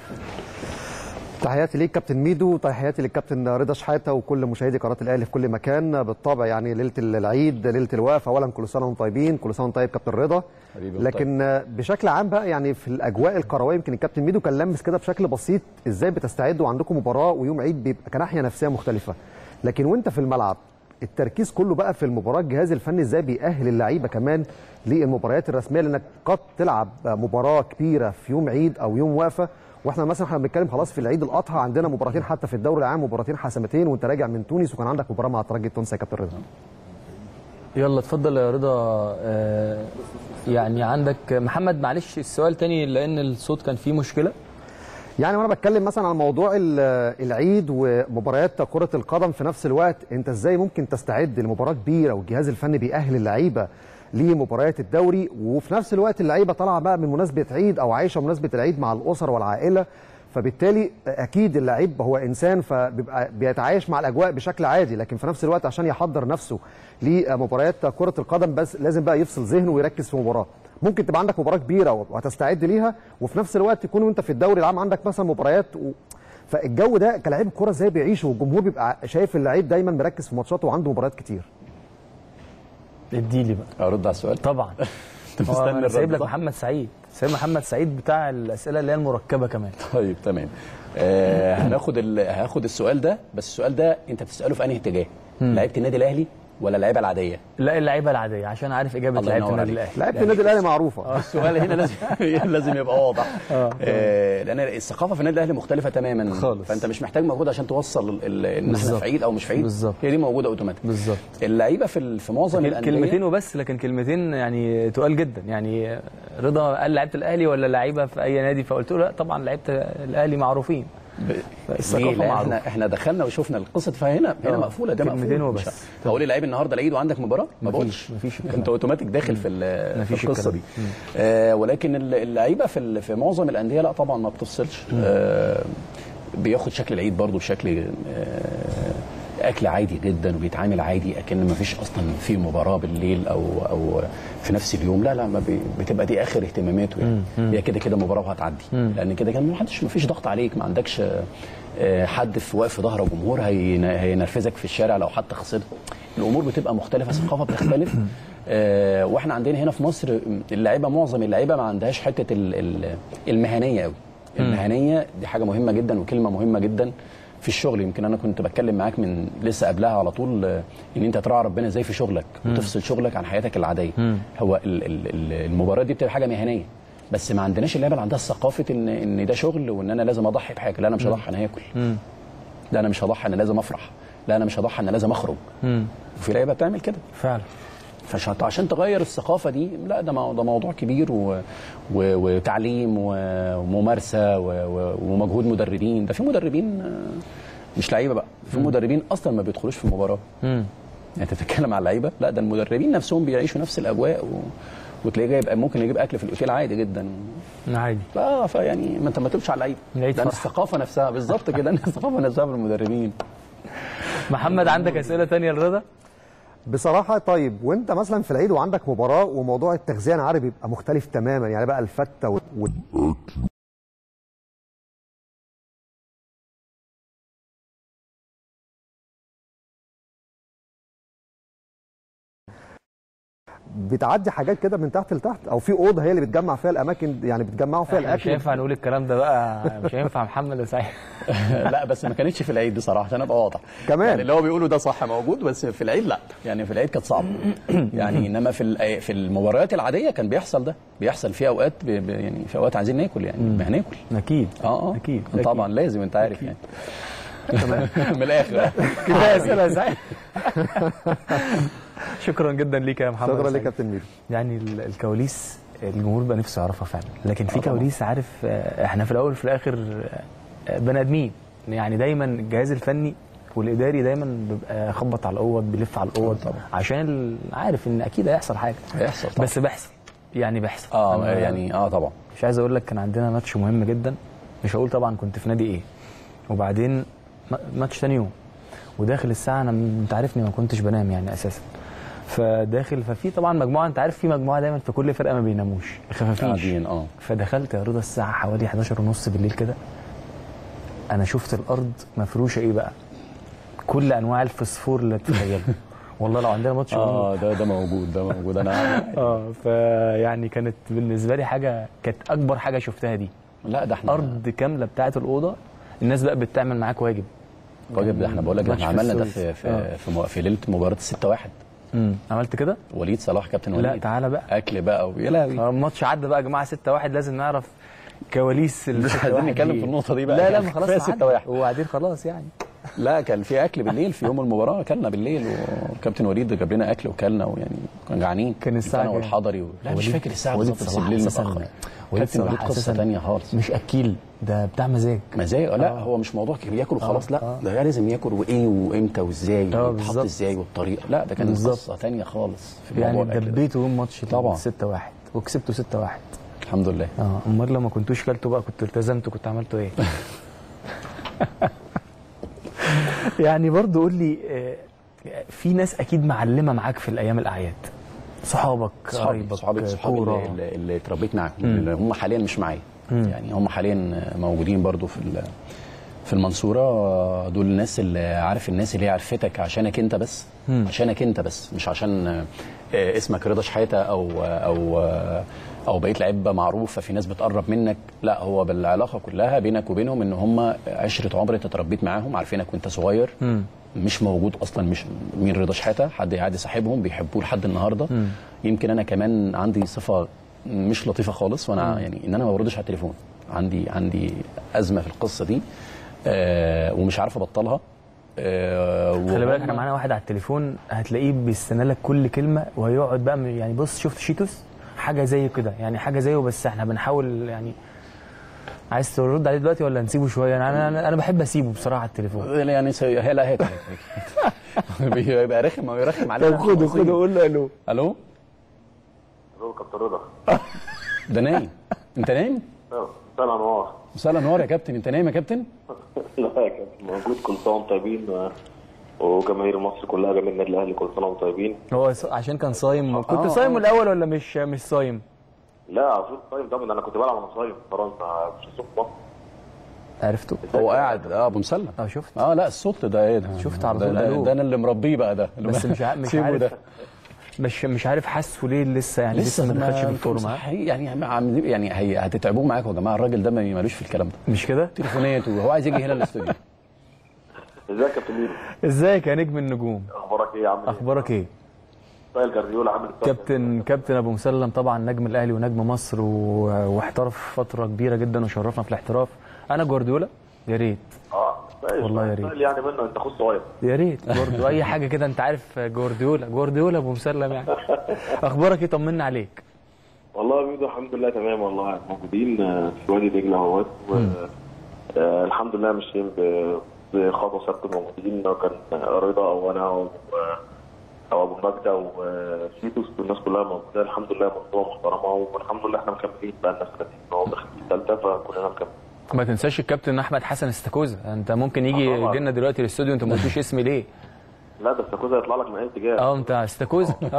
Speaker 2: تحياتي ليك كابتن ميدو وتحياتي للكابتن رضا شحاته وكل مشاهدي قناه الاهلي في كل مكان بالطبع يعني ليله العيد ليله الوقفه اولا كل سنه وانتم طيبين كل سنه وانت طيب كابتن رضا
Speaker 3: حبيبي
Speaker 2: لكن بشكل عام بقى يعني في الاجواء الكرويه يمكن الكابتن ميدو كان لمس كده بشكل بسيط ازاي بتستعدوا عندكم مباراه ويوم عيد بيبقى كناحيه نفسيه مختلفه لكن وانت في الملعب التركيز كله بقى في المباراه الجهاز الفني ازاي بيأهل اللعيبه كمان للمباريات الرسميه لانك قد تلعب مباراه كبيره في يوم عيد او يوم وقفه واحنا مثلا احنا بنتكلم خلاص في العيد الاضحى عندنا مباراتين حتى في الدوري العام مباراتين حاسمتين وانت راجع من تونس وكان عندك مباراه مع الترجي التونسي يا كابتن رضا
Speaker 1: يلا اتفضل يا رضا آه، يعني عندك محمد معلش السؤال تاني لان الصوت كان فيه مشكله
Speaker 2: يعني وانا بتكلم مثلا عن موضوع ال- العيد ومباريات كره القدم في نفس الوقت انت ازاي ممكن تستعد لمباراه كبيره والجهاز الفني بيأهل اللعيبه لمباريات الدوري وفي نفس الوقت اللعيبه طالعه بقى من مناسبه عيد او عايشه مناسبه العيد مع الاسر والعائله فبالتالي اكيد اللعيب هو انسان فبيبقى بيتعايش مع الاجواء بشكل عادي لكن في نفس الوقت عشان يحضر نفسه لمباريات كره القدم بس لازم بقى يفصل ذهنه ويركز في مباراه ممكن تبقى عندك مباراه كبيره وهتستعد ليها وفي نفس الوقت يكون وانت في الدوري العام عندك مثلا مباريات و... فالجو ده كلاعب كوره ازاي بيعيشه والجمهور بيبقى شايف اللعيب دايما مركز في ماتشاته وعنده مباريات كتير
Speaker 1: اديلي بقى
Speaker 3: ارد على السؤال
Speaker 1: طبعا
Speaker 3: انت
Speaker 1: هو
Speaker 3: مستني
Speaker 1: أنا
Speaker 3: الرد
Speaker 1: سايب لك
Speaker 3: صح؟
Speaker 1: محمد سعيد سايب محمد سعيد بتاع الاسئله اللي هي المركبه كمان
Speaker 3: طيب تمام آه هناخد ال... هاخد السؤال ده بس السؤال ده انت بتساله في انهي اتجاه لعيبه النادي الاهلي ولا اللعيبه العاديه
Speaker 1: لا اللعيبه العاديه عشان عارف اجابه
Speaker 3: الله
Speaker 1: لعيبه
Speaker 3: ينور
Speaker 1: النادي
Speaker 3: عليك.
Speaker 1: الاهلي
Speaker 2: لعيبه النادي الاهلي معروفه
Speaker 3: السؤال هنا لازم لازم يبقى واضح آه لان الثقافه في النادي الاهلي مختلفه تماما
Speaker 1: خالص.
Speaker 3: فانت مش محتاج مجهود عشان توصل ال- ال- ان احنا
Speaker 1: بالظبط.
Speaker 3: في عيد او مش في عيد
Speaker 1: بالظبط.
Speaker 3: هي دي موجوده اوتوماتيك
Speaker 1: بالظبط
Speaker 3: اللعيبه في ال- في معظم الانديه
Speaker 1: كلمتين وبس لكن كلمتين يعني تقال جدا يعني رضا قال لعيبه الاهلي ولا لعيبه في اي نادي فقلت له لا طبعا لعيبه الاهلي معروفين
Speaker 3: ب...
Speaker 1: الثقافة
Speaker 3: ليه؟ لأن
Speaker 1: معروفة.
Speaker 3: احنا احنا دخلنا وشفنا القصه فهنا هنا
Speaker 1: آه.
Speaker 3: مقفوله ده
Speaker 1: كلمتين
Speaker 3: مقفول
Speaker 1: وبس.
Speaker 3: مش ه- هقول للعيب النهارده العيد وعندك مباراه ما
Speaker 1: مفيش-
Speaker 3: بقولش
Speaker 1: مفيش الكلام
Speaker 3: انت اوتوماتيك داخل في ال-
Speaker 1: مفيش
Speaker 3: في القصه
Speaker 1: الكلام.
Speaker 3: دي آه ولكن ال- اللعيبه في ال- في معظم الانديه لا طبعا ما بتفصلش آه بياخد شكل العيد برضه بشكل آه اكل عادي جدا وبيتعامل عادي اكن ما فيش اصلا في مباراه بالليل او او في نفس اليوم لا لا ما بي- بتبقى دي اخر اهتماماته يعني هي كده كده مباراه وهتعدي لان كده كده ما حدش ما فيش ضغط عليك ما عندكش آه، حد في واقف في ظهر جمهور هين- هينرفزك في الشارع لو حتى خسرت الامور بتبقى مختلفه الثقافه بتختلف آه، واحنا عندنا هنا في مصر اللعيبه معظم اللعيبه ما عندهاش حته ال- ال- المهنيه قوي المهنيه دي حاجه مهمه جدا وكلمه مهمه جدا في الشغل يمكن انا كنت بتكلم معاك من لسه قبلها على طول آه، ان انت تراعي ربنا ازاي في شغلك وتفصل شغلك عن حياتك العاديه هو ال- ال- ال- المباراه دي بتبقى حاجه مهنيه بس ما عندناش اللعيبه اللي عندها ثقافه ان ان ده شغل وان انا لازم اضحي بحاجه لا انا مش هضحي انا هاكل لا انا مش هضحي انا لازم افرح لا انا مش هضحي انا لازم اخرج وفي لعيبه بتعمل كده
Speaker 1: فعلا
Speaker 3: فعشان عشان تغير الثقافه دي لا ده مو- ده موضوع كبير و... و... وتعليم و... وممارسه و... و... ومجهود مدربين ده في مدربين آه، مش لعيبه بقى في مدربين اصلا ما بيدخلوش في المباراه
Speaker 1: امم
Speaker 3: يعني انت بتتكلم على اللعيبه لا ده المدربين نفسهم بيعيشوا نفس الاجواء و... وتلاقيه جايب ممكن يجيب اكل في الاوتيل عادي جدا
Speaker 1: عادي
Speaker 3: اه فيعني ما انت ما تقولش على اللعيبه
Speaker 1: العيد
Speaker 3: ده
Speaker 1: فرحة.
Speaker 3: الثقافه نفسها بالظبط كده الثقافه نفسها في المدربين
Speaker 1: محمد عندك اسئله تانية لرضا
Speaker 2: بصراحه طيب وانت مثلا في العيد وعندك مباراه وموضوع التغذيه انا عارف بيبقى مختلف تماما يعني بقى الفته و... و... بتعدي حاجات كده من تحت لتحت او في اوضه هي اللي بتجمع فيها الاماكن يعني بتجمعوا فيها
Speaker 1: إحنا مش
Speaker 2: الاكل
Speaker 1: هينفع نقول الكلام ده بقى مش هينفع محمد وسعيد
Speaker 3: لا بس ما كانتش في العيد بصراحه عشان ابقى واضح
Speaker 2: كمان.
Speaker 3: يعني اللي هو بيقوله ده صح موجود بس في العيد لا يعني في العيد كانت صعبه يعني انما في ال- في المباريات العاديه كان بيحصل ده بيحصل في اوقات ب- ب- يعني في اوقات عايزين ناكل يعني ما هناكل
Speaker 1: اكيد
Speaker 3: اه اه
Speaker 1: اكيد
Speaker 3: طبعا لازم انت عارف يعني من الاخر
Speaker 1: كفايه اسئله يا سعيد شكرا جدا ليك يا محمد
Speaker 2: شكرا لك
Speaker 1: سعيد.
Speaker 2: يا كابتن ميدو
Speaker 1: يعني ال- الكواليس الجمهور بقى نفسه يعرفها فعلا لكن في كواليس عارف آه، احنا في الاول وفي الاخر آه، بني ادمين يعني دايما الجهاز الفني والاداري دايما بيبقى خبط على الاوض بيلف على الاوض
Speaker 3: طبعا.
Speaker 1: عشان ال- عارف ان اكيد هيحصل حاجه
Speaker 3: هيحصل طبعا.
Speaker 1: بس بيحصل يعني بيحصل
Speaker 3: اه
Speaker 1: أنا
Speaker 3: يعني اه طبعا
Speaker 1: مش عايز اقول لك كان عندنا ماتش مهم جدا مش هقول طبعا كنت في نادي ايه وبعدين ما- ماتش تاني يوم وداخل الساعه انا م- انت عارفني ما كنتش بنام يعني اساسا فداخل ففي طبعا مجموعه انت عارف في مجموعه دايما في كل فرقه ما بيناموش خفافيش
Speaker 3: قاعدين اه
Speaker 1: فدخلت يا رضا الساعه حوالي 11 ونص بالليل كده انا شفت الارض مفروشه ايه بقى كل انواع الفسفور اللي تتخيلها والله لو عندنا ماتش مهم
Speaker 3: اه ده ده موجود ده موجود انا
Speaker 1: اه فيعني كانت بالنسبه لي حاجه كانت اكبر حاجه شفتها دي
Speaker 3: لا ده احنا
Speaker 1: ارض كامله بتاعه الاوضه الناس بقى بتعمل معاك واجب
Speaker 3: واجب ده احنا بقول لك ده
Speaker 1: ماتش
Speaker 3: احنا
Speaker 1: في
Speaker 3: عملنا ده
Speaker 1: السويس.
Speaker 3: في في
Speaker 1: آه.
Speaker 3: في, مو- في ليله مباراه 6 1
Speaker 1: امم عملت كده
Speaker 3: وليد صلاح كابتن وليد
Speaker 1: لا تعالى بقى
Speaker 3: اكل بقى ويا لهوي
Speaker 1: آه، الماتش عدى بقى يا جماعه 6 1 لازم نعرف كواليس ال
Speaker 3: مش
Speaker 1: 6-1
Speaker 3: عايزين نتكلم
Speaker 1: دي.
Speaker 3: في النقطة دي بقى.
Speaker 1: لا لا
Speaker 3: يعني
Speaker 1: ما خلاص
Speaker 3: كفاية
Speaker 1: عدى.
Speaker 3: 6-1.
Speaker 1: وبعدين خلاص يعني
Speaker 3: لا كان في اكل بالليل في يوم المباراه اكلنا بالليل وكابتن وليد جاب لنا اكل وكلنا ويعني كنا جعانين
Speaker 1: كان الساعة
Speaker 3: انا
Speaker 1: كام؟
Speaker 3: والحضري و... لا مش
Speaker 1: وليد-
Speaker 3: فاكر الساعه
Speaker 1: وليد
Speaker 3: بالظبط بس
Speaker 1: صلاح
Speaker 3: بالليل
Speaker 1: أساساً-
Speaker 3: متاخر
Speaker 1: وليد
Speaker 3: كابتن وليد
Speaker 1: صلاح
Speaker 3: قصه
Speaker 1: أساساً
Speaker 3: ثانيه خالص
Speaker 1: مش اكيل ده بتاع مزاج
Speaker 3: مزاج لا
Speaker 1: آه.
Speaker 3: هو مش موضوع كبير ياكل وخلاص
Speaker 1: آه،
Speaker 3: لا
Speaker 1: آه.
Speaker 3: ده لازم ياكل وايه وامتى وازاي
Speaker 1: آه،
Speaker 3: ويتحط
Speaker 1: بالظبط.
Speaker 3: ازاي والطريقه لا ده كان
Speaker 1: بالظبط.
Speaker 3: قصه ثانيه خالص في
Speaker 1: يعني
Speaker 3: موضوع الاكل ده.
Speaker 1: دبيته يوم ماتش
Speaker 3: طبعاً.
Speaker 1: 6 1 وكسبته 6 1
Speaker 3: الحمد لله
Speaker 1: اه امال لو ما كنتوش كلته بقى كنت التزمت كنت عملته ايه يعني برضو قول لي آه، في ناس اكيد معلمه معاك في الايام الاعياد صحابك
Speaker 3: صحابي
Speaker 1: قرايبك
Speaker 3: صحابي صحابي
Speaker 1: كورة.
Speaker 3: اللي, اللي, اللي اتربيت معاهم اللي هم حاليا مش معايا يعني هم حاليا موجودين برضو في ال- في المنصوره دول الناس اللي عارف الناس اللي هي عرفتك عشانك انت بس عشانك انت بس مش عشان آه، اسمك رضا شحاته او او آه، او بقيت لعيب معروف ففي ناس بتقرب منك لا هو بالعلاقه كلها بينك وبينهم ان هم عشره عمر انت اتربيت معاهم عارفينك وانت صغير مش موجود اصلا مش مين رضا شحاته حد عادي صاحبهم بيحبوه لحد النهارده يمكن انا كمان عندي صفه مش لطيفه خالص وانا يعني ان انا ما بردش على التليفون عندي عندي ازمه في القصه دي آه ومش عارف ابطلها آه
Speaker 1: خلي بالك
Speaker 3: وهم-
Speaker 1: احنا معانا واحد على التليفون هتلاقيه بيستنى لك كل كلمه وهيقعد بقى م- يعني بص شفت شيتوس حاجه زي كده يعني حاجه زيه بس احنا بنحاول يعني عايز ترد عليه دلوقتي ولا نسيبه شويه انا انا, أنا بحب اسيبه بصراحه على التليفون
Speaker 3: يعني سي... هي لا هات هات. بيبقى رخم او يرخم علينا
Speaker 1: قول له الو
Speaker 3: الو
Speaker 6: الو كابتن رضا
Speaker 3: ده نايم انت نايم
Speaker 6: مساء الانوار
Speaker 3: مساء الانوار يا كابتن انت نايم يا كابتن
Speaker 6: لا يا كابتن موجود كل سنه وانتم طيبين و- وجماهير مصر كلها جماهير النادي الاهلي كل سنه وانتم طيبين
Speaker 1: هو ص- عشان كان صايم كنت
Speaker 3: آه،
Speaker 1: صايم
Speaker 3: آه.
Speaker 1: الاول ولا مش مش صايم
Speaker 6: لا عارفين صايم طبعا انا كنت بلعب وانا صايم في فرنسا مش الصبح مصر
Speaker 1: عرفته
Speaker 3: هو قاعد اه ابو مسلم
Speaker 1: اه شفت
Speaker 3: اه لا الصوت ده ايه ده
Speaker 1: شفت على
Speaker 3: ده,
Speaker 1: طول
Speaker 3: ده,
Speaker 1: ألو.
Speaker 3: ده انا اللي مربيه بقى ده اللي
Speaker 1: بس مش ع- مش
Speaker 3: سيبه
Speaker 1: عارف
Speaker 3: ده
Speaker 1: مش مش عارف حاسه ليه لسه يعني لسه ما دخلش في الفورمه
Speaker 3: صحيح يعني عم- يعني هي هتتعبوه معاكم يا جماعه الراجل ده ما- مالوش في الكلام ده
Speaker 1: مش كده
Speaker 3: تليفونات وهو عايز يجي هنا الاستوديو
Speaker 6: ازيك يا كابتن ميدو
Speaker 1: ازيك يا نجم النجوم
Speaker 6: اخبارك ايه يا عم
Speaker 1: اخبارك ايه
Speaker 6: ستايل جارديولا عامل إيه؟
Speaker 1: كابتن كابتن ابو مسلم طبعا نجم الاهلي ونجم مصر و- واحترف فتره كبيره جدا وشرفنا في الاحتراف انا جوارديولا يا ريت
Speaker 6: اه
Speaker 5: ماشي.
Speaker 1: والله يا ريت.
Speaker 5: سهل يعني منه انت اخوك صغير
Speaker 1: يا ريت برضه اي حاجه كده انت عارف جوارديولا جوارديولا ابو مسلم يعني اخبارك ايه طمنا عليك
Speaker 6: والله يا ميدو الحمد لله تمام والله موجودين آه، في وادي دجله اهوت و- آه، الحمد لله ماشيين ب- بخطوه ثابته موجودين كان رضا او انا او او ابو مجده وشيتوس والناس كلها موجوده الحمد لله موضوع محترمه والحمد لله احنا مكملين بقى لنا سنتين هو داخل في الثالثه فكلنا مكملين
Speaker 1: ما تنساش الكابتن احمد حسن استاكوزا انت ممكن يجي
Speaker 6: آه طبعاً.
Speaker 1: يجي لنا دلوقتي الاستوديو انت ما قلتوش اسمي ليه
Speaker 6: لا ده استاكوزا هيطلع لك من اي اتجاه
Speaker 1: اه انت استاكوزا آه.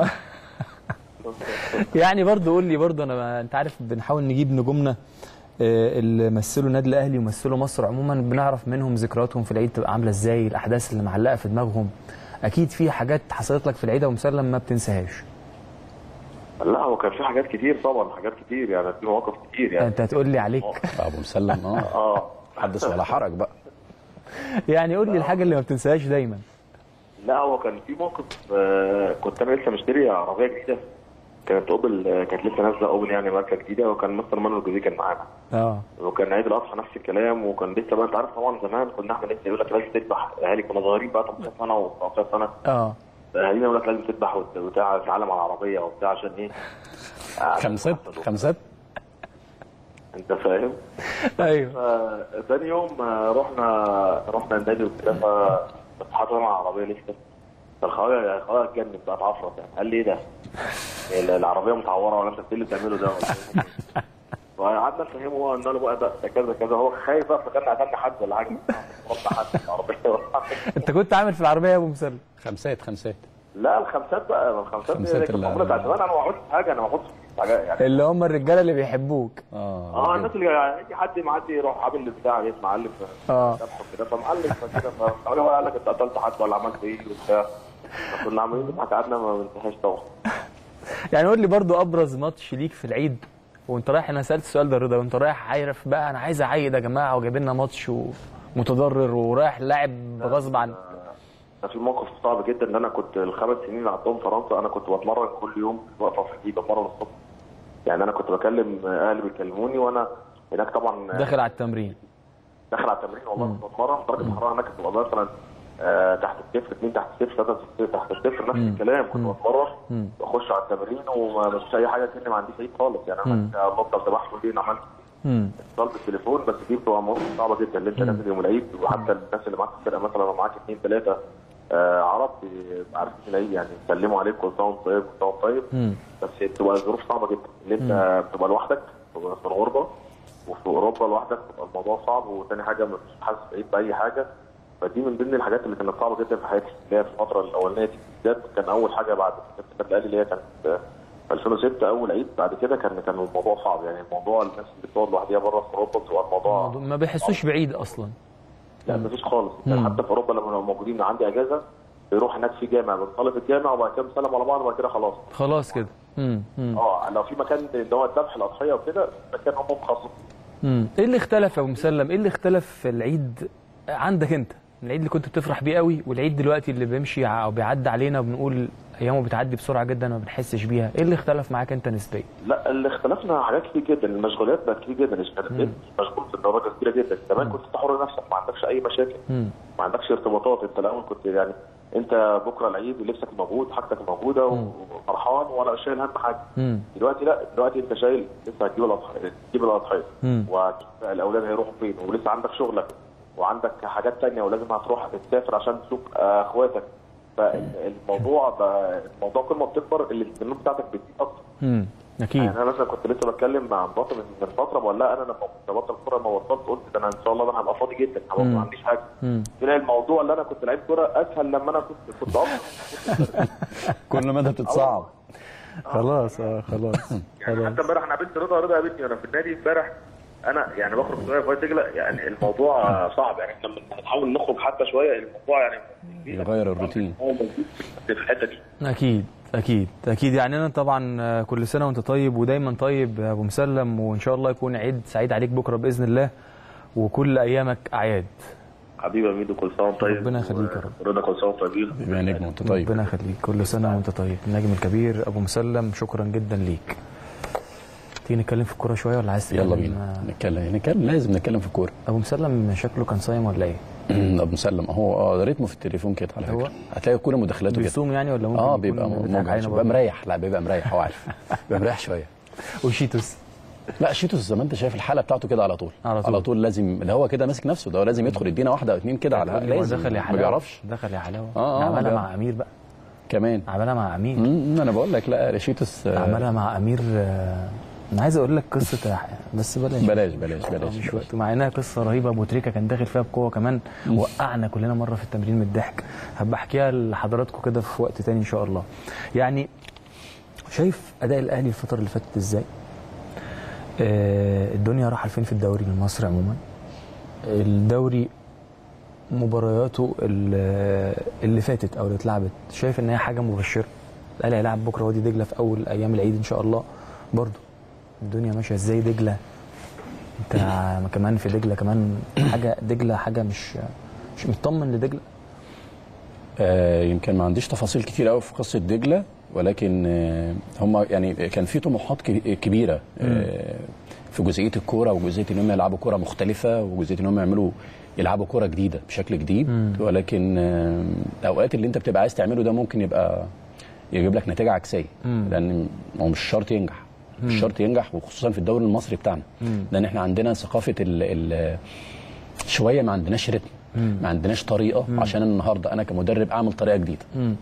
Speaker 1: يعني برضه قول لي برضه انا انت عارف بنحاول نجيب نجومنا آه، اللي مثلوا النادي الاهلي ومثلوا مصر عموما بنعرف منهم ذكرياتهم في العيد تبقى عامله ازاي الاحداث اللي معلقه في دماغهم اكيد في حاجات حصلت لك في العيد ومسلم ما بتنساهاش
Speaker 6: لا هو كان في حاجات كتير طبعا حاجات كتير يعني في مواقف كتير يعني
Speaker 1: انت هتقول لي عليك
Speaker 3: ابو مسلم اه
Speaker 6: اه
Speaker 3: حدث ولا حرج بقى
Speaker 1: يعني قول لي الحاجه اللي ما بتنساهاش دايما
Speaker 6: لا هو كان في موقف آه، كنت انا لسه مشتري عربيه جديده كانت اوبل آه، كانت لسه نازله اوبل يعني ماركه جديده وكان مستر مانويل جوزيه كان معانا
Speaker 1: اه
Speaker 6: وكان عيد الاضحى نفس الكلام وكان لسه بقى انت عارف طبعا زمان كنا احنا لسه يقول لك لازم تذبح اهالي كنا صغيرين بقى 18 سنه و19 سنه
Speaker 1: اه
Speaker 6: اهالينا يقول لك لازم تذبح وت- وتع- تتعلم على العربيه وبتاع عشان ايه؟ آه،
Speaker 3: خمسات خمسات
Speaker 6: انت فاهم؟
Speaker 1: ايوه
Speaker 6: فتاني يوم آه، رحنا رحنا النادي وكده فاتحط انا العربيه لسه فالخواجه الخواجه اتجنن بقى اتعفرت يعني قال لي ايه ده؟ ال- العربيه متعوره ولا انت إيه اللي بتعمله ده ولا إيه؟ وقعدنا نفهمه هو قلنا له بقى ده ده كذا كذا هو خايف بقى فكرنا قتلنا حد ولا حاجه ربنا حد في العربيه ولا حاجة.
Speaker 1: انت كنت عامل في العربيه يا ابو مسلم
Speaker 3: خمسات خمسات
Speaker 6: لا الخمسات بقى الخمسات دي
Speaker 3: خمسات
Speaker 6: كانت
Speaker 3: اللي-
Speaker 6: معموله بتاعت زمان انا ما عملتش حاجه انا ما باخدش حاجه يعني
Speaker 1: اللي هم الرجاله اللي بيحبوك
Speaker 3: اه
Speaker 6: اه الناس اللي يجي حد معدي يروح عامل البتاع ايه معلم
Speaker 1: اه
Speaker 6: ذبحه كده فمعلم فكده فقال هو قال لك انت قتلت حد ولا عملت ايه وبتاع فكنا عاملين نضحك قعدنا ما بننساهاش طبعا
Speaker 1: يعني قول لي برضو ابرز ماتش ليك في العيد وانت رايح انا سالت السؤال ده رضا وانت رايح عارف بقى انا عايز اعيد يا جماعه وجايب لنا ماتش ومتضرر ورايح لاعب غصب عن
Speaker 6: كان في موقف صعب جدا ان انا كنت الخمس سنين اللي قعدتهم في فرنسا انا كنت بتمرن كل يوم واقفه في حديد بتمرن الصبح يعني انا كنت بكلم اهلي بيكلموني وانا هناك طبعا
Speaker 1: داخل على التمرين
Speaker 6: داخل على التمرين والله كنت بتمرن درجه الحراره هناك بتبقى مثلا آه، تحت الصفر اثنين تحت الصفر ثلاثه تحت الصفر نفس الكلام كنت بتمرن واخش على التمرين وما فيش اي حاجه كاني ما عنديش عيد خالص يعني انا بفضل ذبحت كل عملت
Speaker 1: امم
Speaker 6: اتصال بالتليفون بس دي بتبقى مواقف صعبه جدا ان انت نازل يوم العيد وحتى الناس اللي معاك في الفرقه مثلا لو معاك اثنين ثلاثه آه عرب بيبقوا عارفين العيد يعني يسلموا عليك كل سنه وانت طيب كل سنه وانت طيب
Speaker 1: مم.
Speaker 6: بس بتبقى ظروف صعبه جدا ان انت بتبقى لوحدك بتبقى في الغربه وفي اوروبا لوحدك بتبقى الموضوع صعب وتاني حاجه مش حاسس بعيد باي حاجه فدي من ضمن الحاجات اللي كانت صعبه جدا في حياتي اللي هي في الفتره الاولانيه دي بالذات كان اول حاجه بعد النادي الاهلي اللي هي كانت آه، في 2006 اول عيد بعد كده كان كان الموضوع صعب يعني الموضوع الناس اللي بتقعد لوحدها بره في اوروبا بتبقى الموضوع
Speaker 1: ما بيحسوش بعيد اصلا
Speaker 6: لا مفيش خالص يعني حتى في اوروبا لما نبقى موجودين عندي اجازه بيروح هناك في جامع بنصلي في الجامع وبعد كده بنسلم على بعض وبعد كده خلاص
Speaker 1: خلاص كده امم امم
Speaker 6: اه لو في مكان اللي هو الذبح الاضحيه وكده مكان هم مخصص
Speaker 1: امم ايه اللي اختلف يا ابو مسلم ايه اللي اختلف في العيد عندك انت العيد اللي كنت بتفرح بيه قوي والعيد دلوقتي اللي بيمشي ع- او بيعدي علينا وبنقول ايامه بتعدي بسرعه جدا ما بنحسش بيها ايه اللي اختلف معاك انت نسبيا
Speaker 6: لا اللي اختلفنا حاجات كتير جدا المشغولات بقت كتير جدا اشتغلت مشغول في درجه كبيره جدا زمان كنت تحر نفسك ما عندكش اي مشاكل
Speaker 1: امم
Speaker 6: ما عندكش ارتباطات انت الاول كنت يعني انت بكره العيد ولبسك موجود حاجتك موجوده وفرحان ولا شايل هم حاجه
Speaker 1: امم
Speaker 6: دلوقتي لا دلوقتي انت شايل لسه هتجيب الاضحيه تجيب الاضحيه
Speaker 1: مم.
Speaker 6: والاولاد هيروحوا فين ولسه عندك شغلك وعندك حاجات تانية ولازم هتروح تسافر عشان تشوف آه، اخواتك فالموضوع بقى الموضوع كل ما بتكبر الاهتمام بتاعتك بتزيد اكتر
Speaker 1: امم اكيد
Speaker 6: يعني انا مثلا كنت لسه بتكلم مع مراتي من من فتره بقول لها انا لما كنت بطل كوره لما بطلت قلت ده انا ان شاء الله انا هبقى فاضي جدا هبقى ما عنديش حاجه
Speaker 1: مم.
Speaker 6: تلاقي الموضوع اللي انا كنت لعيب كوره اسهل لما انا كنت كنت افضل
Speaker 3: كل مدى بتتصعب
Speaker 1: خلاص اه خلاص
Speaker 6: يعني حتى امبارح انا قابلت رضا رضا قابلتني وانا في النادي امبارح انا يعني بخرج شويه في وادي دجله يعني الموضوع صعب يعني احنا بنحاول نخرج حتى شويه الموضوع يعني
Speaker 3: يغير الروتين
Speaker 6: هو موجود في الحته دي
Speaker 1: اكيد اكيد اكيد يعني انا طبعا آه، كل سنه وانت طيب ودايما طيب يا ابو مسلم وان شاء الله يكون عيد سعيد عليك بكره باذن الله وكل ايامك اعياد
Speaker 6: حبيبي يا ميدو كل سنه وانت طيب
Speaker 1: ربنا يخليك يا رب.
Speaker 6: رضا كل سنه وانت طيبين
Speaker 3: يبقى نجم وانت طيب
Speaker 1: ربنا يخليك كل سنه وانت طيب النجم الكبير ابو مسلم شكرا جدا ليك تيجي نتكلم في الكوره شويه ولا عايز
Speaker 3: يلا
Speaker 1: تتكلم؟
Speaker 3: بينا
Speaker 1: آه،
Speaker 3: نتكلم نتكلم لازم نتكلم في الكوره
Speaker 1: ابو مسلم شكله كان صايم ولا ايه
Speaker 3: ابو مسلم هو اه رتمه في التليفون كده على
Speaker 1: هو؟
Speaker 3: فكره هتلاقي كل مداخلاته كده
Speaker 1: بيصوم يعني ولا ممكن
Speaker 3: اه
Speaker 1: يكون
Speaker 3: بيبقى
Speaker 1: بيضحك
Speaker 3: موجود
Speaker 1: علينا
Speaker 3: بيبقى
Speaker 1: برضه؟
Speaker 3: مريح لا بيبقى مريح هو عارف بيبقى مريح شويه
Speaker 1: وشيتوس
Speaker 3: لا شيتوس زي ما انت شايف الحاله بتاعته كده على طول
Speaker 1: على طول.
Speaker 3: على طول لازم اللي هو كده ماسك نفسه ده هو لازم يدخل يدينا واحده او اتنين كده على
Speaker 1: هو
Speaker 3: لازم
Speaker 1: دخل يا
Speaker 3: ما
Speaker 1: حلاوه
Speaker 3: بيعرفش
Speaker 1: دخل يا حلاوه
Speaker 3: آه، آه،
Speaker 1: عملها
Speaker 3: بيعرف.
Speaker 1: مع امير بقى
Speaker 3: كمان
Speaker 1: عملها مع امير
Speaker 3: امم انا بقول لك لا شيتوس آه،
Speaker 1: عملها مع امير آه، انا عايز اقول لك قصه يا- بس بلاش
Speaker 3: بلاش بلاش بلاش
Speaker 1: مش
Speaker 3: بلاش.
Speaker 1: وقت مع انها قصه رهيبه ابو تريكه كان داخل فيها بقوه كمان وقعنا كلنا مره في التمرين من الضحك هبقى احكيها لحضراتكم كده في وقت تاني ان شاء الله يعني شايف اداء الاهلي الفتره اللي فاتت ازاي آه الدنيا رايحه لفين في الدوري المصري عموما الدوري مبارياته اللي اللي فاتت او اللي اتلعبت شايف ان هي حاجه مبشره الاهلي هيلعب بكره وادي دجله في اول ايام العيد ان شاء الله برضه الدنيا ماشيه ازاي دجله انت كمان في دجله كمان حاجه دجله حاجه مش مش مطمن لدجله
Speaker 3: آه، يمكن ما عنديش تفاصيل كتير قوي في قصه دجله ولكن آه، هم يعني كان في طموحات كبي- كبيره آه، في جزئيه الكوره وجزئيه ان هم يلعبوا كوره مختلفه وجزئيه ان هم يعملوا يلعبوا كوره جديده بشكل جديد ولكن آه، الاوقات اللي انت بتبقى عايز تعمله ده ممكن يبقى يجيب لك نتيجه عكسيه لان هو مش شرط ينجح مش شرط ينجح وخصوصا في الدوري المصري بتاعنا لان احنا عندنا ثقافه ال ال شويه ما عندناش رتم ما عندناش طريقه عشان النهارده انا كمدرب اعمل طريقه جديده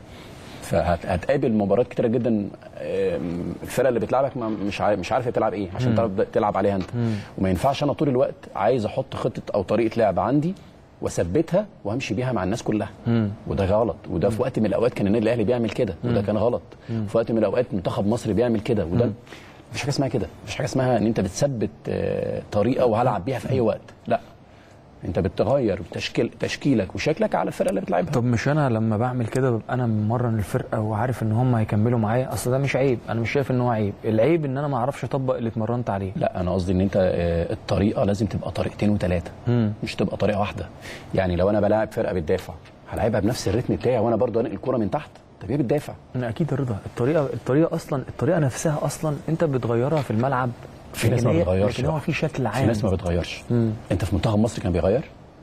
Speaker 3: فهتقابل مباريات كتيره جدا آم، الفرقه اللي بتلعبك ما- مش عارف مش عارف هي بتلعب ايه عشان تعرف تلعب عليها انت وما ينفعش انا طول الوقت عايز احط خطه او طريقه لعب عندي واثبتها وامشي بيها مع الناس كلها وده غلط وده في وقت من الاوقات كان النادي الاهلي بيعمل كده وده كان غلط في وقت من الاوقات منتخب مصر بيعمل كده وده مفيش حاجه اسمها كده مفيش حاجه اسمها ان انت بتثبت آه، طريقه وهلعب بيها في اي وقت لا انت بتغير تشكيل تشكيلك وشكلك على الفرقه اللي بتلعبها
Speaker 1: طب مش انا لما بعمل كده ببقى انا ممرن الفرقه وعارف ان هم هيكملوا معايا اصل ده مش عيب انا مش شايف ان هو عيب العيب ان انا ما اعرفش اطبق اللي اتمرنت عليه
Speaker 3: لا انا قصدي ان انت آه، الطريقه لازم تبقى طريقتين وثلاثه مش تبقى طريقه واحده يعني لو انا بلاعب فرقه بتدافع هلعبها بنفس الريتم بتاعي وانا برضو انقل الكوره من تحت طب ايه بتدافع
Speaker 1: انا اكيد رضا الطريقه الطريقه اصلا الطريقه نفسها اصلا انت بتغيرها في الملعب
Speaker 3: في ناس ما
Speaker 1: لكن هي-
Speaker 3: بتغيرش
Speaker 1: لكن هو
Speaker 3: بقى.
Speaker 1: في شكل عام
Speaker 3: في ناس ما بتغيرش انت في منتخب مصر كان بيغير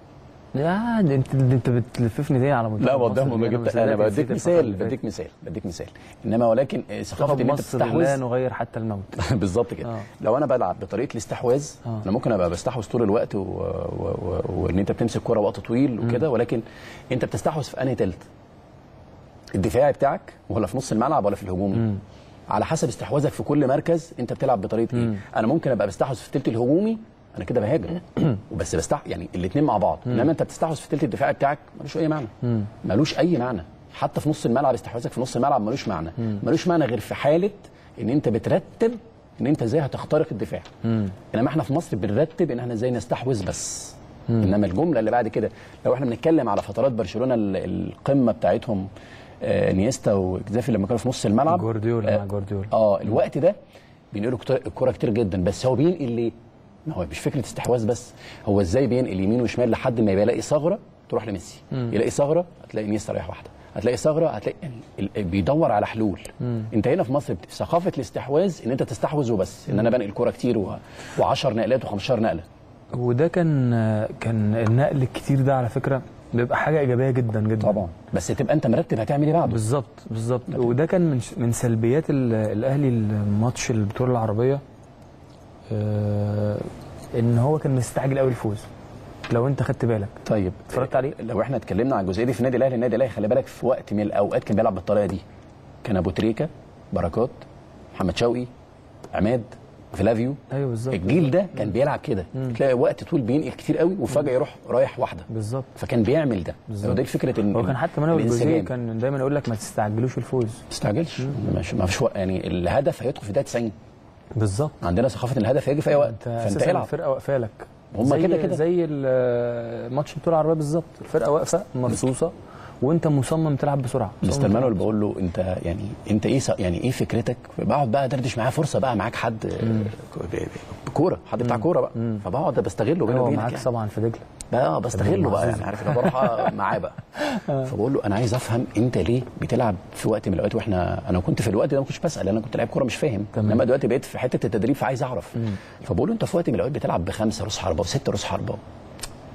Speaker 1: لا ده انت ده انت بتلففني دي على منتخب
Speaker 3: لا
Speaker 1: مصر
Speaker 3: قدامهم
Speaker 1: دي.
Speaker 3: ما جبت
Speaker 1: مصدقك
Speaker 3: انا بديك
Speaker 1: نسيت الفترة
Speaker 3: مثال
Speaker 1: اللي فاتت.
Speaker 3: بديك مثال بديك مثال انما ولكن آه، ثقافه
Speaker 1: منتخب
Speaker 3: ان انت
Speaker 1: مصر لا
Speaker 3: بتستحوذ
Speaker 1: نغير حتى الموت
Speaker 3: بالظبط كده
Speaker 1: آه.
Speaker 3: لو انا بلعب بطريقه الاستحواذ
Speaker 1: آه.
Speaker 3: انا ممكن ابقى بستحوذ طول الوقت و- و- و- وان انت بتمسك كرة وقت طويل وكده ولكن انت بتستحوذ في انهي تلت الدفاعي بتاعك ولا في نص الملعب ولا في الهجومي على حسب استحواذك في كل مركز انت بتلعب بطريقه ايه انا ممكن ابقى بستحوذ في التلت الهجومي انا كده بهاجم وبس بستح يعني الاثنين مع بعض انما انت بتستحوذ في التلت الدفاعي بتاعك ملوش اي معنى ملوش اي معنى حتى في نص الملعب استحواذك في نص الملعب ملوش معنى ملوش معنى غير في حاله ان انت بترتب ان انت ازاي هتخترق الدفاع انما احنا في مصر بنرتب ان احنا ازاي نستحوذ بس انما الجمله اللي بعد كده لو احنا بنتكلم على فترات برشلونه ال- القمه بتاعتهم آه، نيستا وجزافي لما كانوا في نص الملعب
Speaker 1: جوارديولا مع
Speaker 3: آه،
Speaker 1: جوارديولا
Speaker 3: اه الوقت ده بينقلوا كتير- الكرة كتير جدا بس هو بينقل ليه؟ ما هو مش فكره استحواذ بس هو ازاي بينقل يمين وشمال لحد ما يلاقي ثغره تروح لميسي يلاقي ثغره هتلاقي انيستا رايح واحده هتلاقي ثغره هتلاقي يعني ال- بيدور على حلول انت هنا في مصر بت- في ثقافه الاستحواذ ان انت تستحوذ وبس ان انا بنقل الكرة كتير و... و10 نقلات و15 نقله
Speaker 1: وده كان كان النقل الكتير ده على فكره بيبقى حاجه ايجابيه جدا جدا
Speaker 3: بس تبقى انت مرتب هتعمل ايه بعده
Speaker 1: بالظبط بالظبط وده كان من من سلبيات ال- الاهلي الماتش البطوله العربيه آه ان هو كان مستعجل قوي الفوز لو انت خدت بالك
Speaker 3: طيب
Speaker 1: اتفرجت عليه؟
Speaker 3: لو احنا اتكلمنا عن الجزئيه دي في النادي الاهلي النادي الاهلي خلي بالك في وقت من الاوقات كان بيلعب بالطريقه دي كان ابو تريكه بركات محمد شوقي عماد فلافيو
Speaker 1: ايوه بالظبط
Speaker 3: الجيل ده كان بيلعب كده تلاقي وقت طول بينقل كتير قوي وفجاه يروح رايح واحده
Speaker 1: بالظبط
Speaker 3: فكان بيعمل ده
Speaker 1: بالظبط.
Speaker 3: ودي الفكره ان
Speaker 1: هو كان حتى منوي الجوزيه
Speaker 3: الانسجام.
Speaker 1: كان دايما يقول لك ما تستعجلوش الفوز
Speaker 3: ما تستعجلش مش- ما فيش وقت يعني الهدف هيدخل في دقيقه 90
Speaker 1: بالظبط
Speaker 3: عندنا ثقافه ان الهدف هيجي في اي وقت
Speaker 1: انت
Speaker 3: فانت
Speaker 1: اساسا
Speaker 3: العب
Speaker 1: الفرقه واقفه لك
Speaker 3: هم
Speaker 1: زي-
Speaker 3: كده كده.
Speaker 1: زي ال- ماتش البطوله العربيه بالظبط الفرقه واقفه مرصوصه وانت مصمم تلعب بسرعه
Speaker 3: مستر
Speaker 1: مصمم
Speaker 3: مانويل
Speaker 1: تلعب
Speaker 3: بقول له انت يعني انت ايه س- يعني ايه فكرتك بقعد بقى ادردش معاه فرصه بقى معاك حد ب- ب- كوره حد بتاع كوره بقى فبقعد بستغله بيني
Speaker 1: هو
Speaker 3: وبينك
Speaker 1: معاك
Speaker 3: يعني.
Speaker 1: طبعا في دجله
Speaker 3: بقى بستغله بقى يعني عارف انا بروح معاه بقى فبقول له انا عايز افهم انت ليه بتلعب في وقت من الاوقات واحنا انا كنت في الوقت ده ما كنتش بسال انا كنت لاعب كوره مش فاهم
Speaker 1: تمام.
Speaker 3: انما دلوقتي بقيت في حته التدريب فعايز اعرف فبقول له انت في وقت من الاوقات بتلعب بخمسه راس حربه وسته راس حربه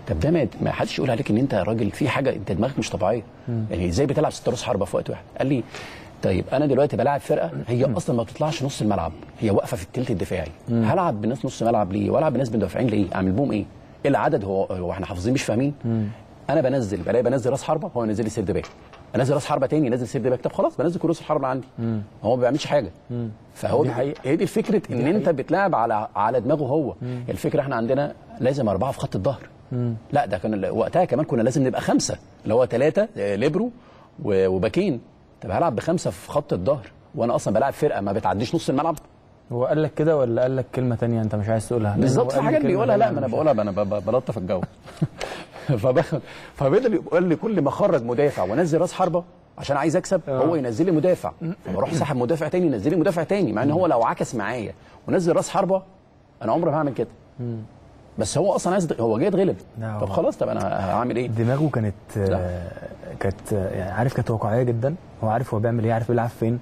Speaker 3: طب ده ما ما حدش يقول عليك ان انت راجل في حاجه انت دماغك مش طبيعيه يعني ازاي بتلعب ست راس حربه في وقت واحد قال لي طيب انا دلوقتي بلاعب فرقه هي اصلا ما بتطلعش نص الملعب هي واقفه في الثلث الدفاعي هلعب بناس نص ملعب ليه والعب بناس مدافعين ليه اعمل بهم ايه ايه العدد هو هو احنا حافظين مش فاهمين انا بنزل بلاقي بنزل راس حربه هو ينزل لي سيرد باك انزل راس حربه تاني ينزل سيرد باك طب خلاص بنزل كل راس الحربه اللي عندي هو ما بيعملش حاجه فهو
Speaker 1: دي
Speaker 3: دي
Speaker 1: حقيقة.
Speaker 3: هي دي الفكره ان انت بتلعب على على دماغه هو الفكره احنا عندنا لازم اربعه في خط الظهر لا ده كان وقتها كمان كنا لازم نبقى خمسه اللي هو ثلاثه ليبرو و- وباكين طب هلعب بخمسه في خط الظهر وانا اصلا بلعب فرقه ما بتعديش نص الملعب
Speaker 1: هو قال لك كده ولا قال لك كلمه تانية انت مش عايز تقولها لأن هو
Speaker 3: بالظبط في
Speaker 1: قال لي
Speaker 3: حاجات
Speaker 1: كلمة
Speaker 3: بيقولها لا
Speaker 1: تانية
Speaker 3: ما انا
Speaker 1: مش-
Speaker 3: بقولها انا ب- ب- بلطف الجو فباخد فبدل يقول لي كل ما اخرج مدافع وانزل راس حربه عشان عايز اكسب هو ينزل لي مدافع فبروح ساحب مدافع تاني ينزل لي مدافع تاني مع ان هو لو عكس معايا ونزل راس حربه انا عمري ما هعمل كده بس هو اصلا عايز هو جاي يتغلب
Speaker 1: لا،
Speaker 3: طب
Speaker 1: هو-
Speaker 3: خلاص طب انا هعمل ايه
Speaker 1: دماغه كانت
Speaker 3: لا.
Speaker 1: آه، كانت آه، يعني عارف كانت واقعيه جدا هو عارف هو بيعمل ايه عارف بيلعب فين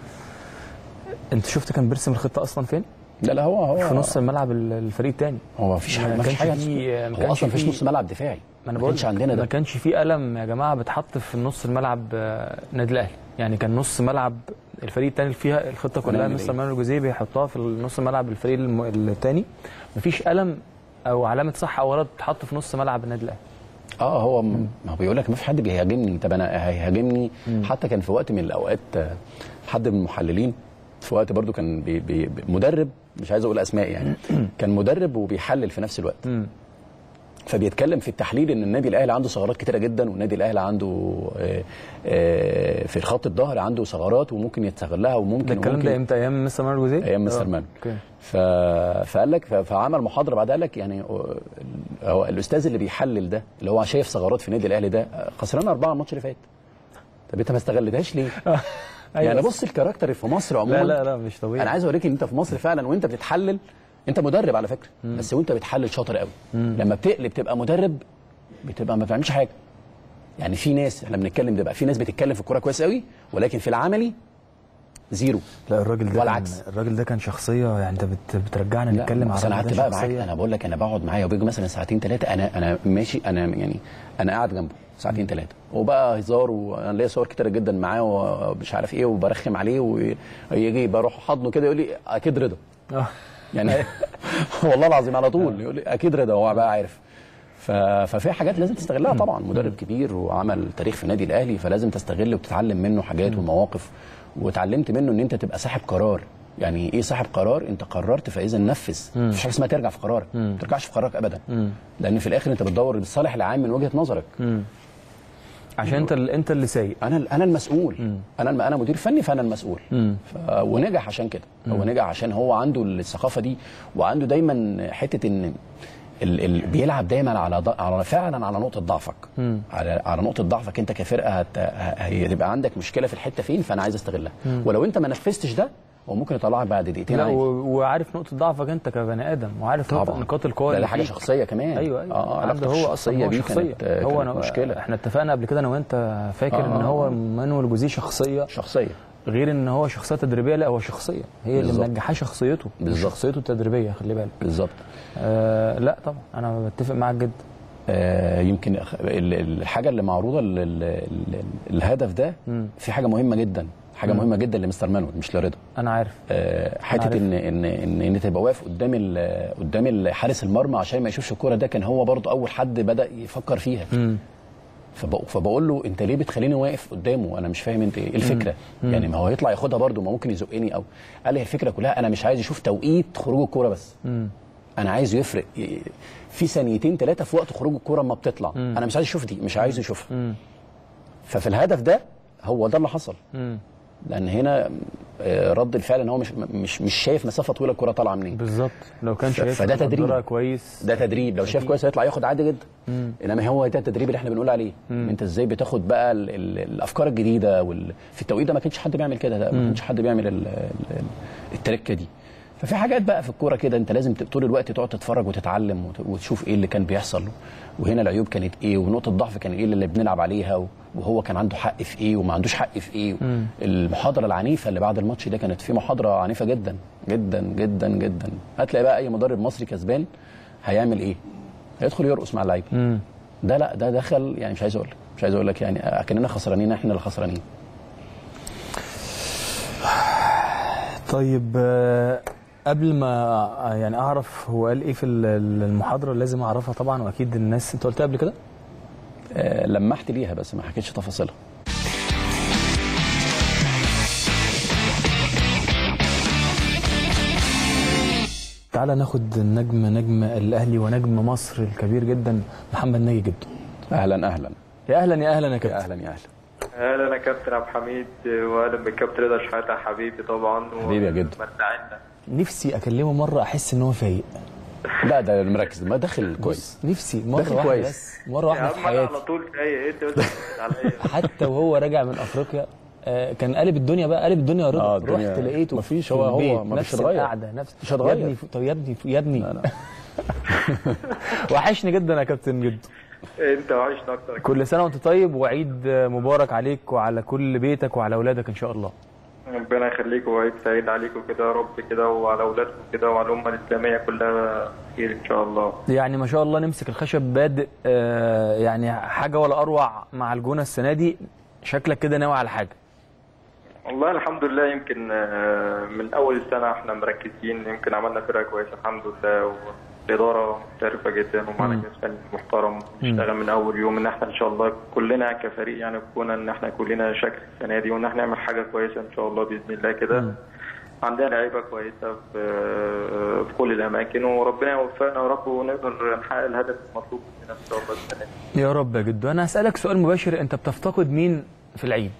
Speaker 1: انت شفت كان بيرسم الخطه اصلا فين
Speaker 3: لا لا هو هو
Speaker 1: في نص الملعب ال- الفريق الثاني
Speaker 3: هو ما فيش
Speaker 1: ما
Speaker 3: حاجه ما فيش
Speaker 1: كانش
Speaker 3: حاجه
Speaker 1: فيه- ما
Speaker 3: هو
Speaker 1: كانش
Speaker 3: اصلا ما فيش
Speaker 1: فيه-
Speaker 3: نص ملعب دفاعي
Speaker 1: ما انا
Speaker 3: ما كانش عندنا
Speaker 1: ما
Speaker 3: ده
Speaker 1: كانش في قلم يا جماعه بتحط في نص الملعب آه، النادي الاهلي يعني كان نص ملعب الفريق الثاني فيها الخطه كلها
Speaker 3: ونعمل
Speaker 1: مستر
Speaker 3: إيه؟
Speaker 1: مانويل جوزيه بيحطها في نص الملعب الفريق الثاني مفيش قلم او علامه صح او غلط بتتحط في نص ملعب النادي الاهلي
Speaker 3: اه هو م- ما هو بيقول لك ما في حد بيهاجمني طب انا هيهاجمني حتى كان في وقت من الاوقات آه، حد من المحللين في وقت برضو كان بي بي مدرب مش عايز اقول اسماء يعني كان مدرب وبيحلل في نفس الوقت فبيتكلم في التحليل ان النادي الاهلي عنده ثغرات كتيره جدا والنادي الاهلي عنده آه، آه، في خط الظهر عنده ثغرات وممكن يستغلها وممكن
Speaker 1: ده الكلام
Speaker 3: وممكن
Speaker 1: ده امتى ايام مستر مانويل جوزيه
Speaker 3: ايام مستر
Speaker 1: آه،
Speaker 3: مان
Speaker 1: اوكي
Speaker 3: ف... فقال لك ف... فعمل محاضره بعدها قال لك يعني هو الاستاذ اللي بيحلل ده اللي هو شايف ثغرات في النادي الاهلي ده خسران اربعه الماتش اللي فات طب انت ما استغلتهاش ليه؟ يعني بص الكاركتر في مصر عموما
Speaker 1: لا لا لا مش طبيعي
Speaker 3: انا عايز اوريك ان انت في مصر فعلا وانت بتتحلل انت مدرب على فكره بس وانت بتحلل شاطر قوي لما بتقلب تبقى مدرب بتبقى ما بتعملش حاجه يعني في ناس احنا بنتكلم ده بقى في ناس بتتكلم في الكوره كويس قوي ولكن في العملي زيرو
Speaker 1: لا الراجل ده
Speaker 3: والعكس.
Speaker 1: كان الراجل ده كان شخصيه يعني انت بت بترجعنا
Speaker 3: لا،
Speaker 1: نتكلم
Speaker 3: بس
Speaker 1: على
Speaker 3: انا
Speaker 1: الراجل
Speaker 3: قعدت
Speaker 1: ده
Speaker 3: بقى معاك
Speaker 1: شخصية.
Speaker 3: انا بقول لك انا بقعد معاه وبيجي مثلا ساعتين ثلاثه انا انا ماشي انا يعني انا قاعد جنبه ساعتين ثلاثه وبقى هزار وانا ليا صور كتيره جدا معاه ومش عارف ايه وبرخم عليه ويجي بروح حضنه كده يقول لي اكيد رضا
Speaker 1: آه.
Speaker 3: يعني والله العظيم على طول يقول لي اكيد رضا هو بقى عارف ف... ففي حاجات لازم تستغلها طبعا مدرب كبير وعمل تاريخ في النادي الاهلي فلازم تستغل وتتعلم منه حاجات ومواقف واتعلمت منه ان انت تبقى صاحب قرار يعني ايه صاحب قرار انت قررت فاذا نفذ مفيش حاجه اسمها ترجع في قرارك ما ترجعش في قرارك ابدا لان في الاخر انت بتدور للصالح العام من وجهه نظرك
Speaker 1: عشان انت ال- انت اللي سايق
Speaker 3: انا انا المسؤول انا الم- انا مدير فني فانا المسؤول ف... ونجح عشان كده هو نجح عشان هو عنده الثقافه دي وعنده دايما حته ان ال... ال... بيلعب دايما على ض... على فعلا على نقطه ضعفك على على نقطه ضعفك انت كفرقه هت... ه- هيبقى عندك مشكله في الحته فين فانا عايز استغلها ولو انت ما نفذتش ده هو ممكن يطلعك بعد دقيقتين
Speaker 1: لا
Speaker 3: عادي.
Speaker 1: و- وعارف نقطه ضعفك انت كبني ادم وعارف نقطة
Speaker 3: طبعا
Speaker 1: نقاط القوه
Speaker 3: ده,
Speaker 1: اللي
Speaker 3: ده حاجه
Speaker 1: فيك.
Speaker 3: شخصيه كمان
Speaker 1: ايوه ايوه
Speaker 3: اه
Speaker 1: عنده
Speaker 3: علاقتك
Speaker 1: هو اصلا
Speaker 3: الشخصيه
Speaker 1: هو
Speaker 3: دي
Speaker 1: شخصيه
Speaker 3: كانت
Speaker 1: هو
Speaker 3: كانت
Speaker 1: انا
Speaker 3: مشكله
Speaker 1: احنا اتفقنا قبل كده انا وانت فاكر ان
Speaker 3: آه.
Speaker 1: هو مانويل جوزيه شخصيه
Speaker 3: شخصيه
Speaker 1: غير ان هو شخصيه تدريبيه لا هو شخصيه هي اللي
Speaker 3: بالظبط.
Speaker 1: منجحاه شخصيته مش
Speaker 3: بالظبط.
Speaker 1: شخصيته التدريبيه خلي بالك
Speaker 3: بالظبط
Speaker 1: آه لا طبعا انا بتفق معاك جدا
Speaker 3: آه، يمكن أخ- ال- ال- الحاجه اللي معروضه ال- ال- ال- الهدف ده في حاجه مهمه جدا حاجه مهمه جدا لمستر مانويل مش لرضا
Speaker 1: انا عارف
Speaker 3: آه، حته
Speaker 1: عارف.
Speaker 3: ان ان ان ان تبقى واقف قدام ال- قدام ال- حارس المرمى عشان ما يشوفش الكوره ده كان هو برضو اول حد بدا يفكر فيها فبق- فبقول له انت ليه بتخليني واقف قدامه انا مش فاهم انت ايه الفكره يعني ما هو يطلع ياخدها برضو ما ممكن يزقني او قال لي الفكره كلها انا مش عايز اشوف توقيت خروج الكوره بس انا عايزه يفرق ي- في ثانيتين ثلاثه في وقت خروج الكوره اما بتطلع انا مش عايز اشوف دي مش عايز اشوفها ففي الهدف ده هو ده اللي حصل لان هنا آه، رد الفعل ان هو مش مش مش شايف مسافه طويله الكوره طالعه منين
Speaker 1: بالظبط لو كان
Speaker 3: ف-
Speaker 1: شايف
Speaker 3: فده تدريب.
Speaker 1: مقدرها كويس
Speaker 3: ده تدريب لو شايف كويس هيطلع ياخد عادي جدا انما هو ده التدريب اللي احنا بنقول عليه انت ازاي بتاخد بقى ال ال الافكار الجديده وال... في التوقيت ده ما كانش حد بيعمل كده ده ما كانش حد بيعمل ال ال التركه دي ففي حاجات بقى في الكوره كده انت لازم ت- طول الوقت تقعد تتفرج وتتعلم وت- وتشوف ايه اللي كان بيحصل وهنا العيوب كانت ايه ونقطه الضعف كان ايه اللي بنلعب عليها و- وهو كان عنده حق في ايه وما عندوش حق في ايه المحاضره العنيفه اللي بعد الماتش ده كانت في محاضره عنيفه جدا جدا جدا جدا هتلاقي بقى اي مدرب مصري كسبان هيعمل ايه هيدخل يرقص مع اللعيبه
Speaker 1: مم.
Speaker 3: ده لا ده دخل يعني مش عايز اقول لك مش عايز اقول لك يعني اكننا خسرانين احنا اللي خسرانين
Speaker 1: طيب آه، قبل ما آه، يعني اعرف هو قال ايه في ال- ال- المحاضره لازم اعرفها طبعا واكيد الناس انت قلتها قبل كده
Speaker 3: آه، لمحت ليها بس ما حكيتش تفاصيلها
Speaker 1: تعالى ناخد النجم نجم الاهلي ونجم مصر الكبير جدا محمد ناجي جدو
Speaker 3: اهلا اهلا
Speaker 1: يا اهلا يا اهلا يا
Speaker 3: يا
Speaker 1: كابتن
Speaker 3: اهلا يا اهلا
Speaker 7: اهلا يا كابتن عبد الحميد واهلا بالكابتن رضا شحاته حبيبي طبعا
Speaker 3: حبيبي يا جدو.
Speaker 7: متعنا
Speaker 1: نفسي اكلمه مره احس ان هو فايق
Speaker 3: لا ده مركز ما داخل كويس
Speaker 1: بص، نفسي مره
Speaker 3: داخل
Speaker 1: واحده
Speaker 3: كويس.
Speaker 1: بس مره
Speaker 7: يا
Speaker 1: واحده في
Speaker 7: عم انا على
Speaker 1: حياتي
Speaker 7: طول جاي ايه انت قلت عليا
Speaker 1: حتى وهو راجع من افريقيا آه، كان قلب الدنيا بقى قلب الدنيا يا رضا
Speaker 3: آه، الدنيا-
Speaker 1: رحت لقيته
Speaker 3: مفيش،
Speaker 1: في
Speaker 3: هو- هو
Speaker 1: البيت،
Speaker 3: مفيش
Speaker 1: نفس
Speaker 3: اتغير.
Speaker 1: القعده نفس
Speaker 3: مش هتغير.
Speaker 1: يا ابني طب يا ابني يا ابني
Speaker 3: لا لا
Speaker 1: وحشني جدا يا كابتن جدو
Speaker 7: انت وحشنا اكتر
Speaker 1: كل سنه وانت طيب وعيد مبارك عليك وعلى كل بيتك وعلى اولادك ان شاء الله
Speaker 7: ربنا يخليك وعيد سعيد عليكم كده يا رب كده وعلى اولادكم كده وعلى الامه الاسلاميه كلها خير ان شاء الله
Speaker 1: يعني ما شاء الله نمسك الخشب بادئ آه، يعني حاجه ولا اروع مع الجونه السنه دي شكلك كده ناوي على حاجه
Speaker 7: والله الحمد لله يمكن آه، من اول السنه احنا مركزين يمكن عملنا فرقه كويسه الحمد لله والاداره محترفه جدا ومعنا جهاز فني محترم بيشتغل من اول يوم ان احنا ان شاء الله كلنا كفريق يعني كنا ان احنا كلنا شكل السنه دي وان احنا نعمل حاجه كويسه ان شاء الله باذن الله كده عندنا لعيبه كويسه في في كل الاماكن وربنا يوفقنا يا رب ونقدر نحقق الهدف المطلوب مننا ان شاء الله السنه دي
Speaker 1: يا رب يا جدو انا هسالك سؤال مباشر انت بتفتقد مين في العيد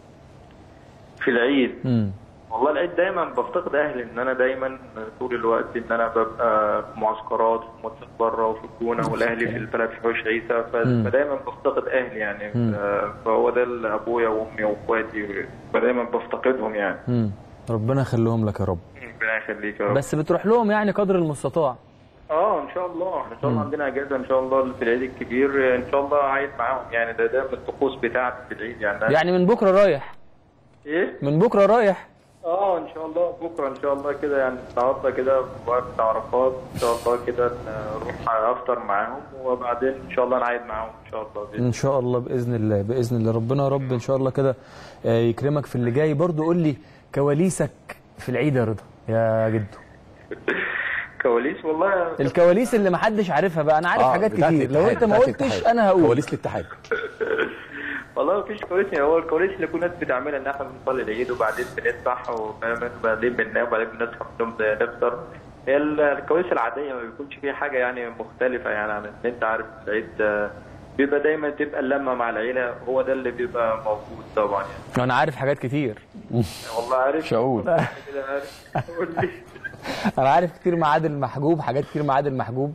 Speaker 7: في العيد
Speaker 1: امم
Speaker 7: والله العيد دايما بفتقد اهلي ان انا دايما طول الوقت ان انا ببقى في معسكرات في ماتشات بره وفي الجونه والاهلي في البلد في حوش عيسى ف- فدايما بفتقد اهلي يعني ف- فهو ده اللي ابويا وامي واخواتي فدايما بفتقدهم يعني
Speaker 1: امم ربنا يخليهم لك يا رب
Speaker 7: ربنا يخليك يا رب
Speaker 1: بس بتروح لهم يعني قدر المستطاع
Speaker 7: اه ان شاء الله احنا ان شاء الله عندنا اجازه ان شاء الله في العيد الكبير ان شاء الله عايد معاهم يعني ده ده من الطقوس بتاعتي في العيد يعني,
Speaker 1: يعني من بكره رايح
Speaker 7: ايه
Speaker 1: من بكره رايح
Speaker 7: اه ان شاء الله بكره ان شاء الله كده يعني النهارده كده في وقت عرفات ان شاء الله كده نروح افطر معاهم وبعدين ان شاء الله نعيد معاهم ان شاء الله بإذن
Speaker 1: ان شاء الله باذن الله باذن الله ربنا يا رب ان شاء الله كده آه، يكرمك في اللي جاي برضو قول لي كواليسك في العيد يا رضا يا جدو
Speaker 7: كواليس والله
Speaker 1: الكواليس اللي محدش عارفها بقى انا عارف
Speaker 3: آه،
Speaker 1: حاجات
Speaker 3: بتاعت
Speaker 1: كتير لو
Speaker 3: الاتحاد،
Speaker 1: انت ما
Speaker 3: بتاعت
Speaker 1: قلتش
Speaker 3: الاتحاد.
Speaker 1: انا هقول
Speaker 3: كواليس الاتحاد
Speaker 7: والله مفيش كواليس هو الكواليس اللي كل الناس بتعملها ان احنا بنصلي العيد وبعدين بنذبح وفاهم وبعدين بننام وبعدين بنصحى من النوم نفطر هي ال- الكواليس العاديه ما بيكونش فيها حاجه يعني مختلفه يعني عن ان انت عارف العيد آه، بيبقى دايما تبقى اللمه مع العيله هو ده اللي بيبقى موجود طبعا يعني
Speaker 1: انا عارف حاجات كتير
Speaker 7: والله عارف
Speaker 3: مش هقول
Speaker 7: كده عارف قول لي
Speaker 1: انا عارف كتير مع عادل محجوب حاجات كتير مع عادل محجوب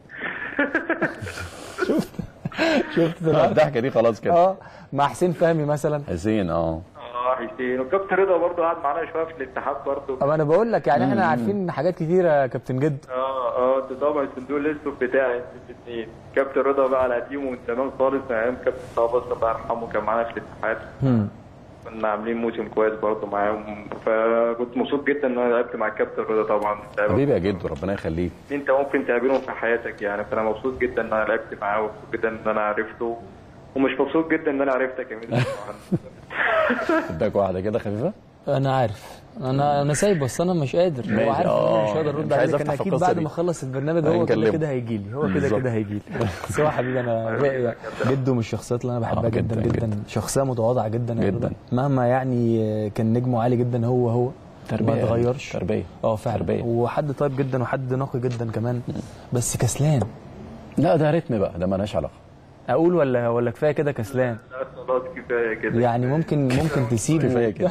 Speaker 1: شفت شفت دلوقتي
Speaker 3: الضحكه دي خلاص كده
Speaker 1: اه مع حسين فهمي مثلا
Speaker 3: حسين اه
Speaker 7: اه حسين وكابتن رضا برضه قعد معانا شويه في الاتحاد برضه
Speaker 1: اما انا بقول لك يعني احنا عارفين حاجات كتيره يا كابتن جد
Speaker 7: اه اه ده طبعا الصندوق الاسود بتاعي انتوا الاثنين كابتن رضا بقى على قديمه من زمان خالص من ايام كابتن صلاح بصر الله يرحمه كان معانا في الاتحاد كنا عاملين موسم كويس برضه معاهم فكنت مبسوط جدا ان انا لعبت مع الكابتن رضا طبعا
Speaker 3: حبيبي يا جدو ربنا يخليك
Speaker 7: انت ممكن تقابلهم في حياتك يعني فانا مبسوط جدا ان انا لعبت معاه ومبسوط جدا ان انا عرفته ومش مبسوط جدا ان انا عرفتك يا ميدو طبعا
Speaker 3: اداك واحده كده خفيفه
Speaker 1: انا عارف انا انا سايب بس انا مش قادر هو
Speaker 3: ماشي،
Speaker 1: عارف ان انا
Speaker 3: آه،
Speaker 1: مش هقدر ارد
Speaker 3: مش عايز
Speaker 1: عليه كان
Speaker 3: أفتح في
Speaker 1: اكيد
Speaker 3: القصة
Speaker 1: بعد
Speaker 3: دي.
Speaker 1: ما اخلص البرنامج هو كده
Speaker 3: هنكلمه.
Speaker 1: كده هيجي لي هو كده
Speaker 3: بالظبط.
Speaker 1: كده هيجي لي بس هو حبيبي انا رأي جده من الشخصيات اللي انا بحبها
Speaker 3: آه،
Speaker 1: جدا
Speaker 3: جداً،
Speaker 1: جدا,
Speaker 3: جداً.
Speaker 1: شخصيه متواضعه جدا يا
Speaker 3: جداً.
Speaker 1: رضا. مهما يعني كان نجمه عالي جدا هو هو
Speaker 3: تربية
Speaker 1: ما اتغيرش
Speaker 3: تربية.
Speaker 1: اه فعلا
Speaker 3: تربية.
Speaker 1: وحد طيب جدا وحد نقي جدا كمان بس كسلان
Speaker 3: لا ده رتم بقى ده مالهاش علاقه
Speaker 1: اقول ولا ولا كفايه كده كسلان
Speaker 7: لا خلاص كفايه كده
Speaker 1: يعني ممكن ممكن تسيبه
Speaker 3: كفايه كده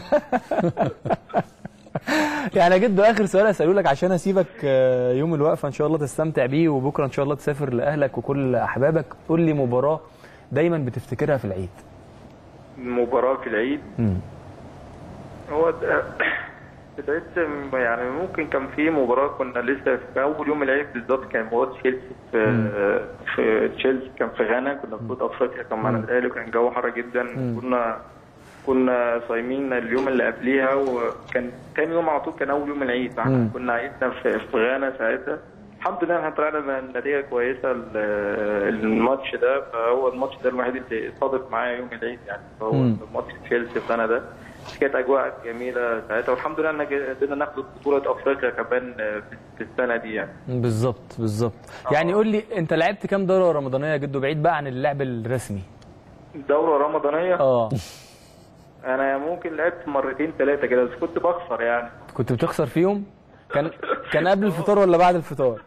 Speaker 1: يعني يا جدو اخر سؤال اساله لك عشان اسيبك آه، يوم الوقفه ان شاء الله تستمتع بيه وبكره ان شاء الله تسافر لاهلك وكل احبابك قول لي مباراه دايما بتفتكرها في العيد
Speaker 7: مباراه في العيد هو ده- العيد يعني ممكن كان في مباراه كنا لسه في اول يوم العيد بالظبط كان مباراه تشيلسي في في تشيلسي كان في غانا كنا في بطوله افريقيا كان معانا الاهلي وكان الجو حر جدا كنا كنا صايمين اليوم اللي قبليها وكان تاني يوم على طول كان اول يوم العيد فاحنا كنا عيدنا في في غانا ساعتها الحمد لله احنا طلعنا من نتيجه كويسه ال- الماتش ده فهو الماتش ده الوحيد اللي صادف معايا يوم العيد يعني فهو
Speaker 1: مم.
Speaker 7: ماتش تشيلسي السنه ده كانت اجواء جميله ساعتها والحمد لله ان قدرنا ناخد بطوله افريقيا كمان في- في السنه دي يعني
Speaker 1: بالظبط بالظبط يعني قول لي انت لعبت كام دوره رمضانيه يا جدو بعيد بقى عن اللعب الرسمي
Speaker 7: دوره رمضانيه
Speaker 1: اه
Speaker 7: انا ممكن لعبت مرتين ثلاثه كده بس كنت بخسر يعني
Speaker 1: كنت بتخسر فيهم كان كان قبل الفطار ولا بعد الفطار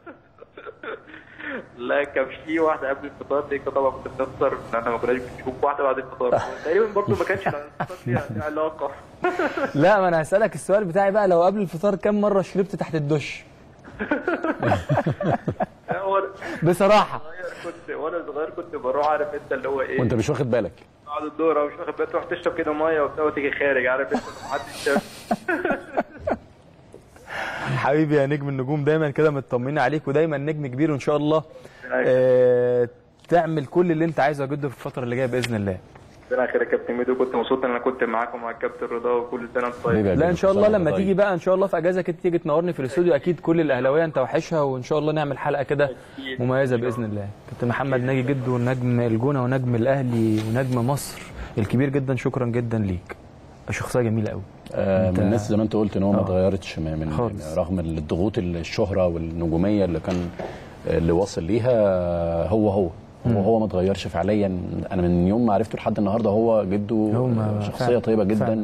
Speaker 7: لا كان في واحده قبل الفطار دي كده طبعا كنت بنخسر ان احنا ما كناش بنشوف واحده بعد الفطار تقريبا برضه ما كانش الفطار فيها علاقه
Speaker 1: لا ما انا هسالك السؤال بتاعي بقى لو قبل الفطار كام مره شربت تحت الدش
Speaker 7: وانا
Speaker 1: بصراحه
Speaker 7: صغير كنت وانا صغير كنت بروح عارف انت اللي هو ايه
Speaker 3: وانت مش واخد بالك
Speaker 7: بعد الدورة مش واخد بالك تروح تشرب كده ميه وبتاع وتيجي خارج عارف انت محدش شاف
Speaker 1: حبيبي يا نجم النجوم دايما كده مطمنين عليك ودايما نجم كبير وان شاء الله آه تعمل كل اللي انت عايزه يا جدو في الفتره اللي جايه باذن الله
Speaker 7: ربنا يخليك يا كابتن ميدو كنت مبسوط ان انا كنت معاكم مع الكابتن رضا وكل سنه وانت طيب
Speaker 3: حبيبي يا
Speaker 1: لا
Speaker 3: جدو،
Speaker 1: ان شاء الله
Speaker 3: كل سنة
Speaker 1: لما
Speaker 3: وأنت
Speaker 1: تيجي
Speaker 3: طيب.
Speaker 1: بقى ان شاء الله في اجازه كده تيجي تنورني في الاستوديو اكيد كل الاهلاويه انت وحشها وان شاء الله نعمل حلقه كده مميزه باذن الله كابتن محمد ناجي جدو نجم الجونه ونجم الاهلي ونجم مصر الكبير جدا شكرا جدا ليك شخصيه جميله قوي
Speaker 3: آه، من
Speaker 1: أنت-
Speaker 3: الناس زي ما انت قلت ان هو ما
Speaker 1: آه.
Speaker 3: اتغيرتش من من-
Speaker 1: خالص.
Speaker 3: رغم الضغوط الشهره والنجوميه اللي كان اللي واصل ليها هو هو هو هو ما اتغيرش فعليا انا من يوم ما عرفته لحد النهارده هو جده
Speaker 1: هو ما-
Speaker 3: شخصيه
Speaker 1: فعلا.
Speaker 3: طيبه جدا
Speaker 1: فعلا.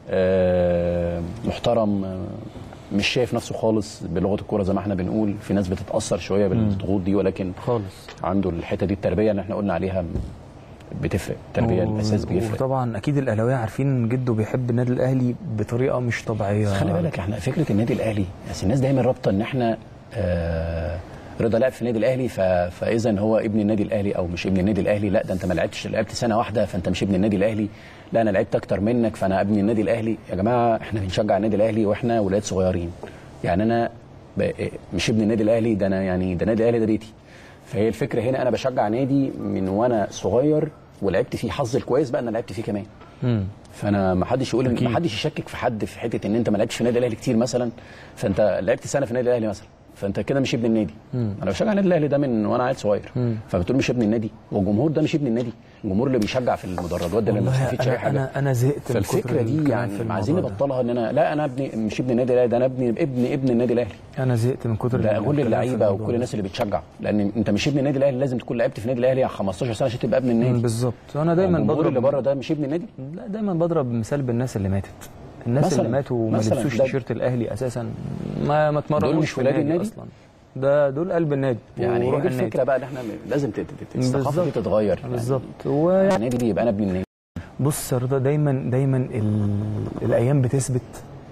Speaker 3: آه، محترم آه، مش شايف نفسه خالص بلغه الكوره زي ما احنا بنقول في ناس بتتاثر شويه بالضغوط دي ولكن
Speaker 1: خالص
Speaker 3: عنده الحته دي التربيه اللي احنا قلنا عليها بتفرق التربيه
Speaker 1: و-
Speaker 3: الاساس بيفرق
Speaker 1: وطبعا اكيد الاهلاويه عارفين جده بيحب النادي الاهلي بطريقه مش طبيعيه
Speaker 3: خلي بالك احنا فكره النادي الاهلي بس الناس دايما رابطه ان احنا آه رضا لعب في النادي الاهلي ف... فاذا هو ابن النادي الاهلي او مش ابن النادي الاهلي لا ده انت ما لعبتش لعبت سنه واحده فانت مش ابن النادي الاهلي لا انا لعبت اكتر منك فانا ابن النادي الاهلي يا جماعه احنا بنشجع النادي الاهلي واحنا ولاد صغيرين يعني انا ب... مش ابن النادي الاهلي ده انا يعني ده النادي الاهلي ده بيتي فهي الفكره هنا انا بشجع نادي من وانا صغير ولعبت فيه حظ الكويس بقى انا لعبت فيه كمان
Speaker 1: مم.
Speaker 3: فانا ما حدش يقول
Speaker 1: أكيد.
Speaker 3: ما حدش يشكك في حد في حته ان انت ما لعبتش في النادي الاهلي كتير مثلا فانت لعبت سنه في النادي الاهلي مثلا فانت كده مش ابن النادي انا بشجع النادي الاهلي ده من وانا عيل صغير فبتقول مش ابن النادي والجمهور ده مش ابن النادي الجمهور اللي بيشجع في المدرجات ده اللي ما
Speaker 1: والله
Speaker 3: بيستفيدش اي
Speaker 1: انا
Speaker 3: حاجه
Speaker 1: انا انا زهقت من كتر
Speaker 3: فالفكره دي
Speaker 1: الكلام
Speaker 3: يعني
Speaker 1: في
Speaker 3: عايزين
Speaker 1: الموضوع ده.
Speaker 3: نبطلها ان انا لا انا ابني مش ابن النادي الاهلي ده انا ابني ابن ابن النادي الاهلي
Speaker 1: انا زهقت من كتر
Speaker 3: ده
Speaker 1: الكلام
Speaker 3: كل
Speaker 1: في
Speaker 3: اللعيبه
Speaker 1: الموضوع
Speaker 3: وكل
Speaker 1: ده.
Speaker 3: الناس اللي بتشجع لان انت مش ابن النادي الاهلي لازم تكون لعبت في النادي الاهلي 15 سنه عشان تبقى ابن
Speaker 1: مم،
Speaker 3: النادي
Speaker 1: بالظبط انا دايما
Speaker 3: الجمهور
Speaker 1: بضرب
Speaker 3: اللي بره ده مش ابن النادي
Speaker 1: لا دايما بضرب مثال بالناس اللي ماتت الناس
Speaker 3: مثلاً-
Speaker 1: اللي ماتوا وما
Speaker 3: مثلاً
Speaker 1: لبسوش
Speaker 3: ده-
Speaker 1: تيشيرت الاهلي اساسا ما ما اتمرنوش
Speaker 3: دول مش
Speaker 1: في
Speaker 3: ولاد
Speaker 1: النادي
Speaker 3: النادي؟
Speaker 1: اصلا ده دول قلب النادي
Speaker 3: يعني هي
Speaker 1: وروح
Speaker 3: دي
Speaker 1: النادي.
Speaker 3: الفكره بقى ان احنا لازم تت- تت- الثقافه دي
Speaker 1: بالظبط.
Speaker 3: تتغير
Speaker 1: بالظبط ويعني
Speaker 3: النادي دي يبقى انا ابن النادي
Speaker 1: بص يا رضا دايما دايما ال... الايام بتثبت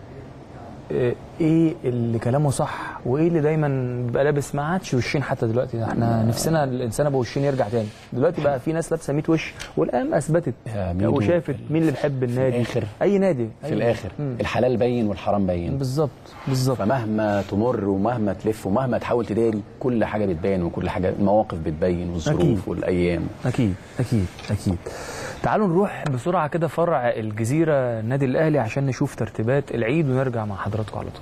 Speaker 1: آه، ايه اللي كلامه صح وايه اللي دايما بيبقى لابس ما عادش وشين حتى دلوقتي احنا نفسنا الانسان ابو وشين يرجع تاني دلوقتي بقى في ناس لابسه 100 وش والايام اثبتت
Speaker 3: يا ميدو،
Speaker 1: وشافت مين اللي بيحب النادي
Speaker 3: الآخر-
Speaker 1: اي نادي
Speaker 3: في
Speaker 1: أي
Speaker 3: الاخر
Speaker 1: مم.
Speaker 3: الحلال باين والحرام باين
Speaker 1: بالظبط بالظبط
Speaker 3: فمهما تمر ومهما تلف ومهما تحاول تداري كل حاجه بتبين وكل حاجه المواقف بتبين والظروف
Speaker 1: أكيد.
Speaker 3: والايام
Speaker 1: اكيد اكيد اكيد تعالوا نروح بسرعه كده فرع الجزيره النادي الاهلي عشان نشوف ترتيبات العيد ونرجع مع حضراتكم على طول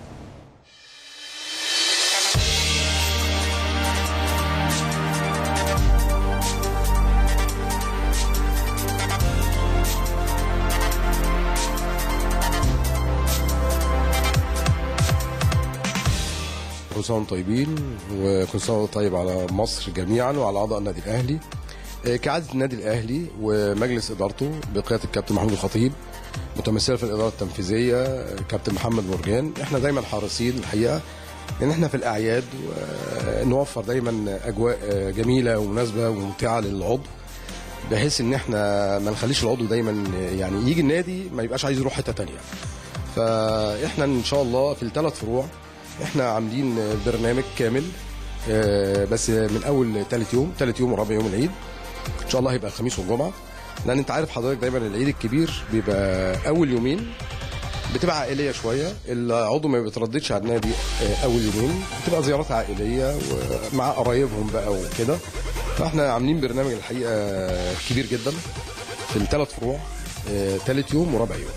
Speaker 8: كل سنه وانتم طيبين وكل سنه وانتم طيب على مصر جميعا وعلى اعضاء النادي الاهلي آه، كعاده النادي الاهلي ومجلس ادارته بقياده الكابتن محمود الخطيب متمثله في الاداره التنفيذيه آه، كابتن محمد مرجان احنا دايما حريصين الحقيقه ان احنا في الاعياد آه، نوفر دايما اجواء آه، جميله ومناسبه وممتعه للعضو بحيث ان احنا ما نخليش العضو دايما آه، يعني يجي النادي ما يبقاش عايز يروح حته تانية فاحنا ان شاء الله في الثلاث فروع احنا عاملين برنامج كامل آه، بس من اول ثالث يوم ثالث يوم ورابع يوم العيد ان شاء الله هيبقى الخميس والجمعه لان انت عارف حضرتك دايما العيد الكبير بيبقى اول يومين بتبقى عائليه شويه العضو ما بيترددش على النادي آه، اول يومين بتبقى زيارات عائليه ومع قرايبهم بقى وكده فاحنا عاملين برنامج الحقيقه كبير جدا في الثلاث فروع ثالث يوم ورابع يوم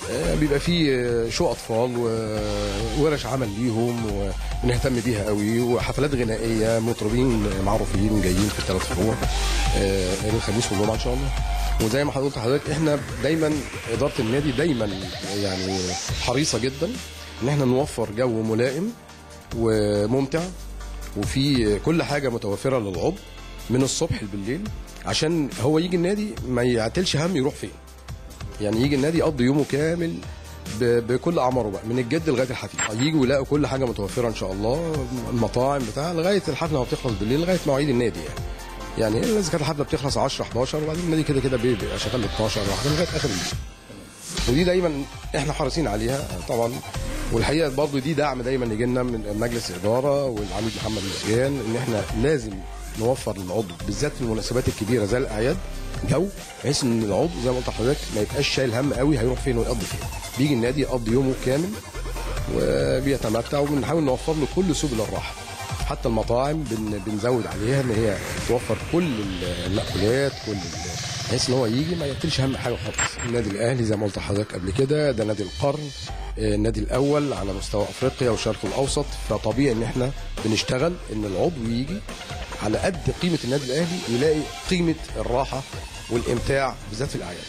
Speaker 8: آه، بيبقى فيه آه، شو اطفال وورش عمل ليهم ونهتم بيها قوي وحفلات غنائيه مطربين معروفين جايين في الثلاث فروع آه، يوم الخميس والجمعه ان شاء الله وزي ما قلت لحضرتك احنا دايما اداره النادي دايما يعني حريصه جدا ان احنا نوفر جو ملائم وممتع وفي كل حاجه متوفره للعضو من الصبح بالليل عشان هو يجي النادي ما يعتلش هم يروح فين يعني يجي النادي يقضي يومه كامل ب- بكل اعماره بقى من الجد لغايه الحفيد يجوا يلاقوا كل حاجه متوفره ان شاء الله المطاعم بتاع لغايه الحفله ما بتخلص بالليل لغايه مواعيد النادي يعني يعني اذا كانت الحفله بتخلص 10 11 وبعدين النادي كده كده بيبقى شغال 12 واحده لغايه اخر الليل ودي دايما احنا حريصين عليها طبعا والحقيقه برضو دي دعم دايما يجي لنا من مجلس الاداره والعميد محمد مسجان ان احنا لازم نوفر للعضو بالذات في المناسبات الكبيره زي الاعياد جو بحيث ان العضو زي ما قلت لحضرتك ما يبقاش شايل هم قوي هيروح فين ويقضي فين بيجي النادي يقضي يومه كامل وبيتمتع وبنحاول نوفر له كل سبل الراحه حتى المطاعم بن بنزود عليها ان هي توفر كل المأكولات كل ال- بحيث ان هو يجي ما يقتلش هم حاجه خالص النادي الاهلي زي ما قلت لحضرتك قبل كده ده نادي القرن آه، النادي الاول على مستوى افريقيا والشرق الاوسط فطبيعي ان احنا بنشتغل ان العضو يجي على قد قيمه النادي الاهلي يلاقي قيمه الراحه والامتاع بالذات في الاعياد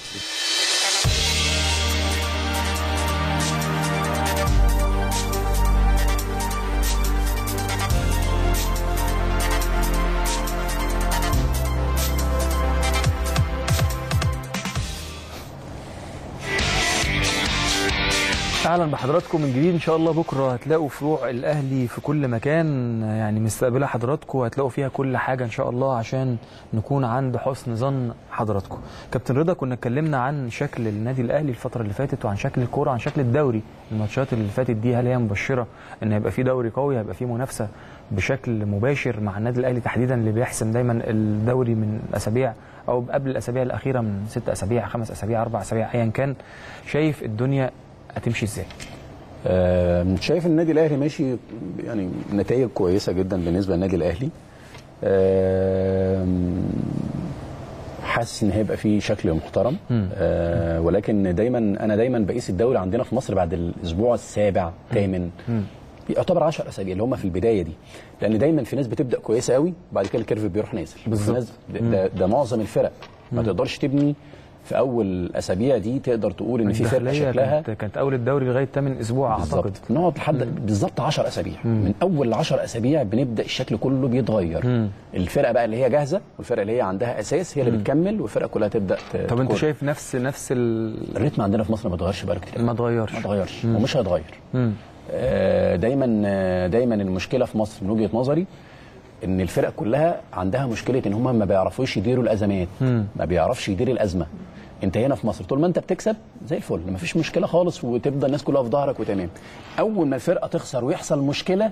Speaker 1: اهلا بحضراتكم من جديد ان شاء الله بكره هتلاقوا فروع الاهلي في كل مكان يعني مستقبله حضراتكم هتلاقوا فيها كل حاجه ان شاء الله عشان نكون عند حسن ظن حضراتكم كابتن رضا كنا اتكلمنا عن شكل النادي الاهلي الفتره اللي فاتت وعن شكل الكوره عن شكل الدوري الماتشات اللي فاتت دي هل هي مبشره ان هيبقى في دوري قوي هيبقى في منافسه بشكل مباشر مع النادي الاهلي تحديدا اللي بيحسم دايما الدوري من اسابيع او قبل الاسابيع الاخيره من ست اسابيع خمس اسابيع اربع اسابيع ايا كان شايف الدنيا هتمشي ازاي
Speaker 3: آه، شايف النادي الاهلي ماشي يعني نتائج كويسه جدا بالنسبه للنادي الاهلي آه، حاسس ان هيبقى فيه شكل محترم آه ولكن دايما انا دايما بقيس الدوري عندنا في مصر بعد الاسبوع السابع ثامن يعتبر 10 اسابيع اللي هم في البدايه دي لان دايما في ناس بتبدا كويسه قوي بعد كده الكيرف بيروح نازل
Speaker 1: بالظبط.
Speaker 3: ناس- ده, ده, ده معظم الفرق ما تقدرش تبني في اول الاسابيع دي تقدر تقول ان في فرقه
Speaker 1: الداخلية
Speaker 3: شكلها
Speaker 1: كانت, كانت اول الدوري لغايه 8 اسبوع اعتقد
Speaker 3: بالظبط نقعد لحد بالظبط 10 اسابيع من اول 10 اسابيع بنبدا الشكل كله بيتغير الفرقه بقى اللي هي جاهزه والفرقه اللي هي عندها اساس هي اللي بتكمل والفرقه كلها تبدا ت-
Speaker 1: طب انت
Speaker 3: تكون.
Speaker 1: شايف نفس نفس ال...
Speaker 3: الريتم عندنا في مصر ما اتغيرش بقاله كتير
Speaker 1: ما اتغيرش
Speaker 3: ما اتغيرش ومش هيتغير آه، دايما آه، دايما المشكله في مصر من وجهه نظري ان الفرق كلها عندها مشكله ان هم ما بيعرفوش يديروا الازمات ما بيعرفش يدير الازمه انت هنا في مصر طول ما انت بتكسب زي الفل ما فيش مشكله خالص وتبدا الناس كلها في ظهرك وتمام اول ما الفرقه تخسر ويحصل مشكله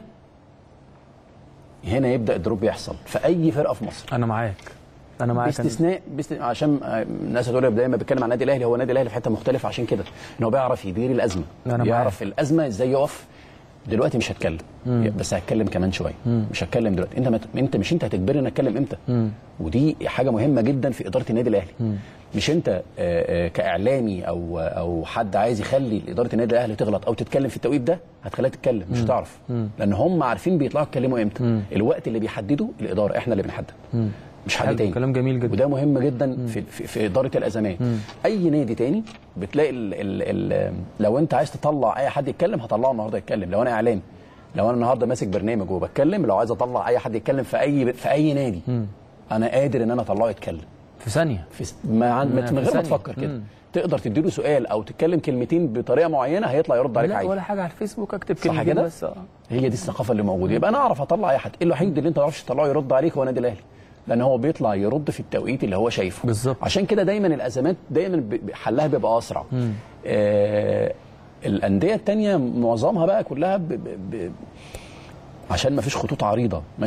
Speaker 3: هنا يبدا الدروب يحصل في اي فرقه في مصر
Speaker 1: انا معاك انا معاك أنا-
Speaker 3: باستثناء باست... عشان آه، الناس هتقول دايما بتكلم عن النادي الاهلي هو النادي الاهلي في حته مختلفه عشان كده ان هو بيعرف يدير الازمه
Speaker 1: أنا
Speaker 3: بيعرف الازمه ازاي يقف دلوقتي مش هتكلم بس هتكلم كمان شويه مش هتكلم دلوقتي انت مت... انت مش انت هتجبرني ان اتكلم امتى ودي حاجه مهمه جدا في اداره النادي الاهلي مش انت آه، آه، كاعلامي او او حد عايز يخلي اداره النادي الاهلي تغلط او تتكلم في التوقيت ده هتخليها تتكلم مش هتعرف لان هم عارفين بيطلعوا يتكلموا امتى الوقت اللي بيحدده الاداره احنا اللي بنحدد مش حد
Speaker 1: حلو،
Speaker 3: تاني
Speaker 1: كلام جميل جدا.
Speaker 3: وده مهم جدا في, في, في اداره الازمات اي نادي تاني بتلاقي ال ال ال لو انت عايز تطلع اي حد يتكلم هطلعه النهارده يتكلم لو انا اعلامي لو انا النهارده ماسك برنامج وبتكلم لو عايز اطلع اي حد يتكلم في اي في اي نادي انا قادر ان انا اطلعه يتكلم
Speaker 1: في ثانيه
Speaker 3: في س- ما عن
Speaker 1: في
Speaker 3: من غير ما
Speaker 1: ثانية.
Speaker 3: تفكر كده
Speaker 1: مم.
Speaker 3: تقدر تديله سؤال او تتكلم كلمتين بطريقه معينه هيطلع يرد عليك
Speaker 1: لا
Speaker 3: عادي
Speaker 1: ولا حاجه على الفيسبوك اكتب
Speaker 3: صح
Speaker 1: كلمتين
Speaker 3: كده؟
Speaker 1: بس آه.
Speaker 3: هي دي الثقافه اللي موجوده يبقى انا اعرف اطلع اي حد الوحيد اللي انت ما تعرفش تطلعه يرد عليك هو النادي الاهلي لان هو بيطلع يرد في التوقيت اللي هو شايفه
Speaker 1: بالظبط.
Speaker 3: عشان كده دايما الازمات دايما ب- ب- حلها بيبقى اسرع آه الانديه التانية معظمها بقى كلها ب ب ب عشان ما فيش خطوط عريضه ماشيه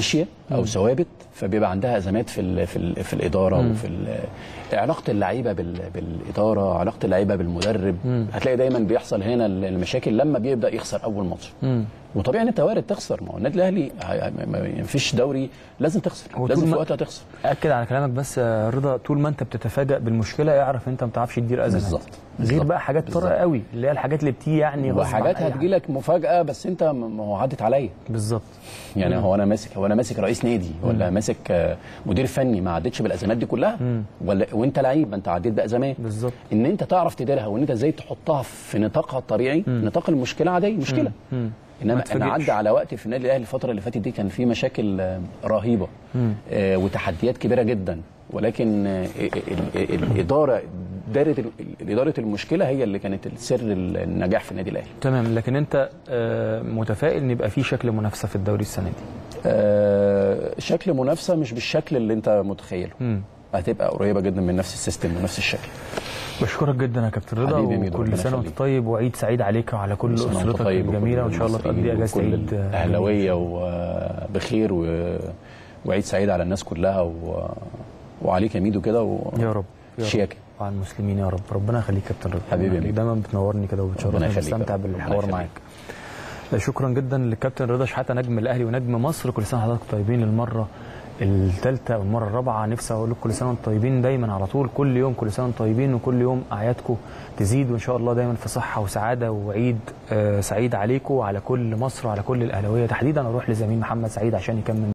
Speaker 3: او ثوابت فبيبقى عندها ازمات في ال في ال في الاداره وفي ال- علاقه اللعيبه بال بالاداره علاقه اللعيبه بالمدرب هتلاقي دايما بيحصل هنا المشاكل لما بيبدا يخسر اول ماتش وطبيعي ان انت وارد تخسر ما هو النادي الاهلي ه- ما ما فيش دوري لازم تخسر
Speaker 1: هو
Speaker 3: لازم
Speaker 1: طول
Speaker 3: في
Speaker 1: ما-
Speaker 3: وقتها تخسر
Speaker 1: اكد على كلامك بس يا رضا طول ما انت بتتفاجئ بالمشكله اعرف انت ما بتعرفش تدير ازمات
Speaker 3: بالظبط.
Speaker 1: غير
Speaker 3: بالظبط.
Speaker 1: بقى حاجات طارئه
Speaker 3: بالظبط.
Speaker 1: قوي اللي هي الحاجات اللي بتيجي يعني غصب عن
Speaker 3: وحاجات
Speaker 1: أي
Speaker 3: هتجي لك مفاجاه بس انت ما هو عدت عليا
Speaker 1: بالظبط
Speaker 3: يعني هو انا ماسك هو انا ماسك رئيس نادي ولا ماسك آه، مدير فني ما عدتش بالازمات دي كلها ولا وانت لعيب ما انت عديت بازمات
Speaker 1: بالظبط.
Speaker 3: ان انت تعرف تديرها وان انت ازاي تحطها في نطاقها الطبيعي نطاق المشكله عاديه مشكله
Speaker 1: ما
Speaker 3: انما انا
Speaker 1: تفاجئش.
Speaker 3: عدى على وقت في النادي الاهلي الفتره اللي فاتت دي كان في مشاكل آه، رهيبه آه، وتحديات كبيره جدا ولكن آه، ال- ال- الاداره دارت ال- اداره المشكله هي اللي كانت سر النجاح في النادي الاهلي
Speaker 1: تمام لكن انت آه، متفائل ان يبقى في شكل منافسه في الدوري السنه دي
Speaker 3: آه، شكل منافسه مش بالشكل اللي انت متخيله هتبقى قريبه جدا من نفس السيستم ونفس الشكل
Speaker 1: بشكرك جدا يا كابتن رضا
Speaker 3: حبيبي يا ميدو،
Speaker 1: وكل
Speaker 3: ربنا
Speaker 1: سنه وانت
Speaker 3: يخليك.
Speaker 1: طيب وعيد سعيد عليك وعلى كل
Speaker 3: كل سنة وأنت
Speaker 1: اسرتك
Speaker 3: طيب وكل
Speaker 1: الجميله وان شاء الله
Speaker 3: المصريين
Speaker 1: تقضي اجازه
Speaker 3: وكل
Speaker 1: عيد آه،
Speaker 3: الاهلاويه وبخير و... وعيد سعيد على الناس كلها و... وعليك يا ميدو كده و...
Speaker 1: يا رب يا رب.
Speaker 3: شياكه
Speaker 1: وعلى المسلمين يا رب ربنا يخليك يا كابتن رضا
Speaker 3: حبيبي يا
Speaker 1: يعني
Speaker 3: ميدو.
Speaker 1: دايما بتنورني كده
Speaker 3: ربنا
Speaker 1: وبتشرفني
Speaker 3: يخليك يا
Speaker 1: بستمتع
Speaker 3: رب. ربنا
Speaker 1: بالحوار
Speaker 3: يخليك.
Speaker 1: معاك شكرا جدا للكابتن رضا شحاته نجم الاهلي ونجم مصر كل سنه وحضرتك طيبين المره الثالثه او المره الرابعه نفسي اقول لكم كل سنه وانتم طيبين دايما على طول كل يوم كل سنه وانتم طيبين وكل يوم اعيادكم تزيد وان شاء الله دايما في صحه وسعاده وعيد آه، سعيد عليكم وعلى كل مصر وعلى كل الاهلاويه تحديدا اروح لزميل محمد سعيد عشان يكمل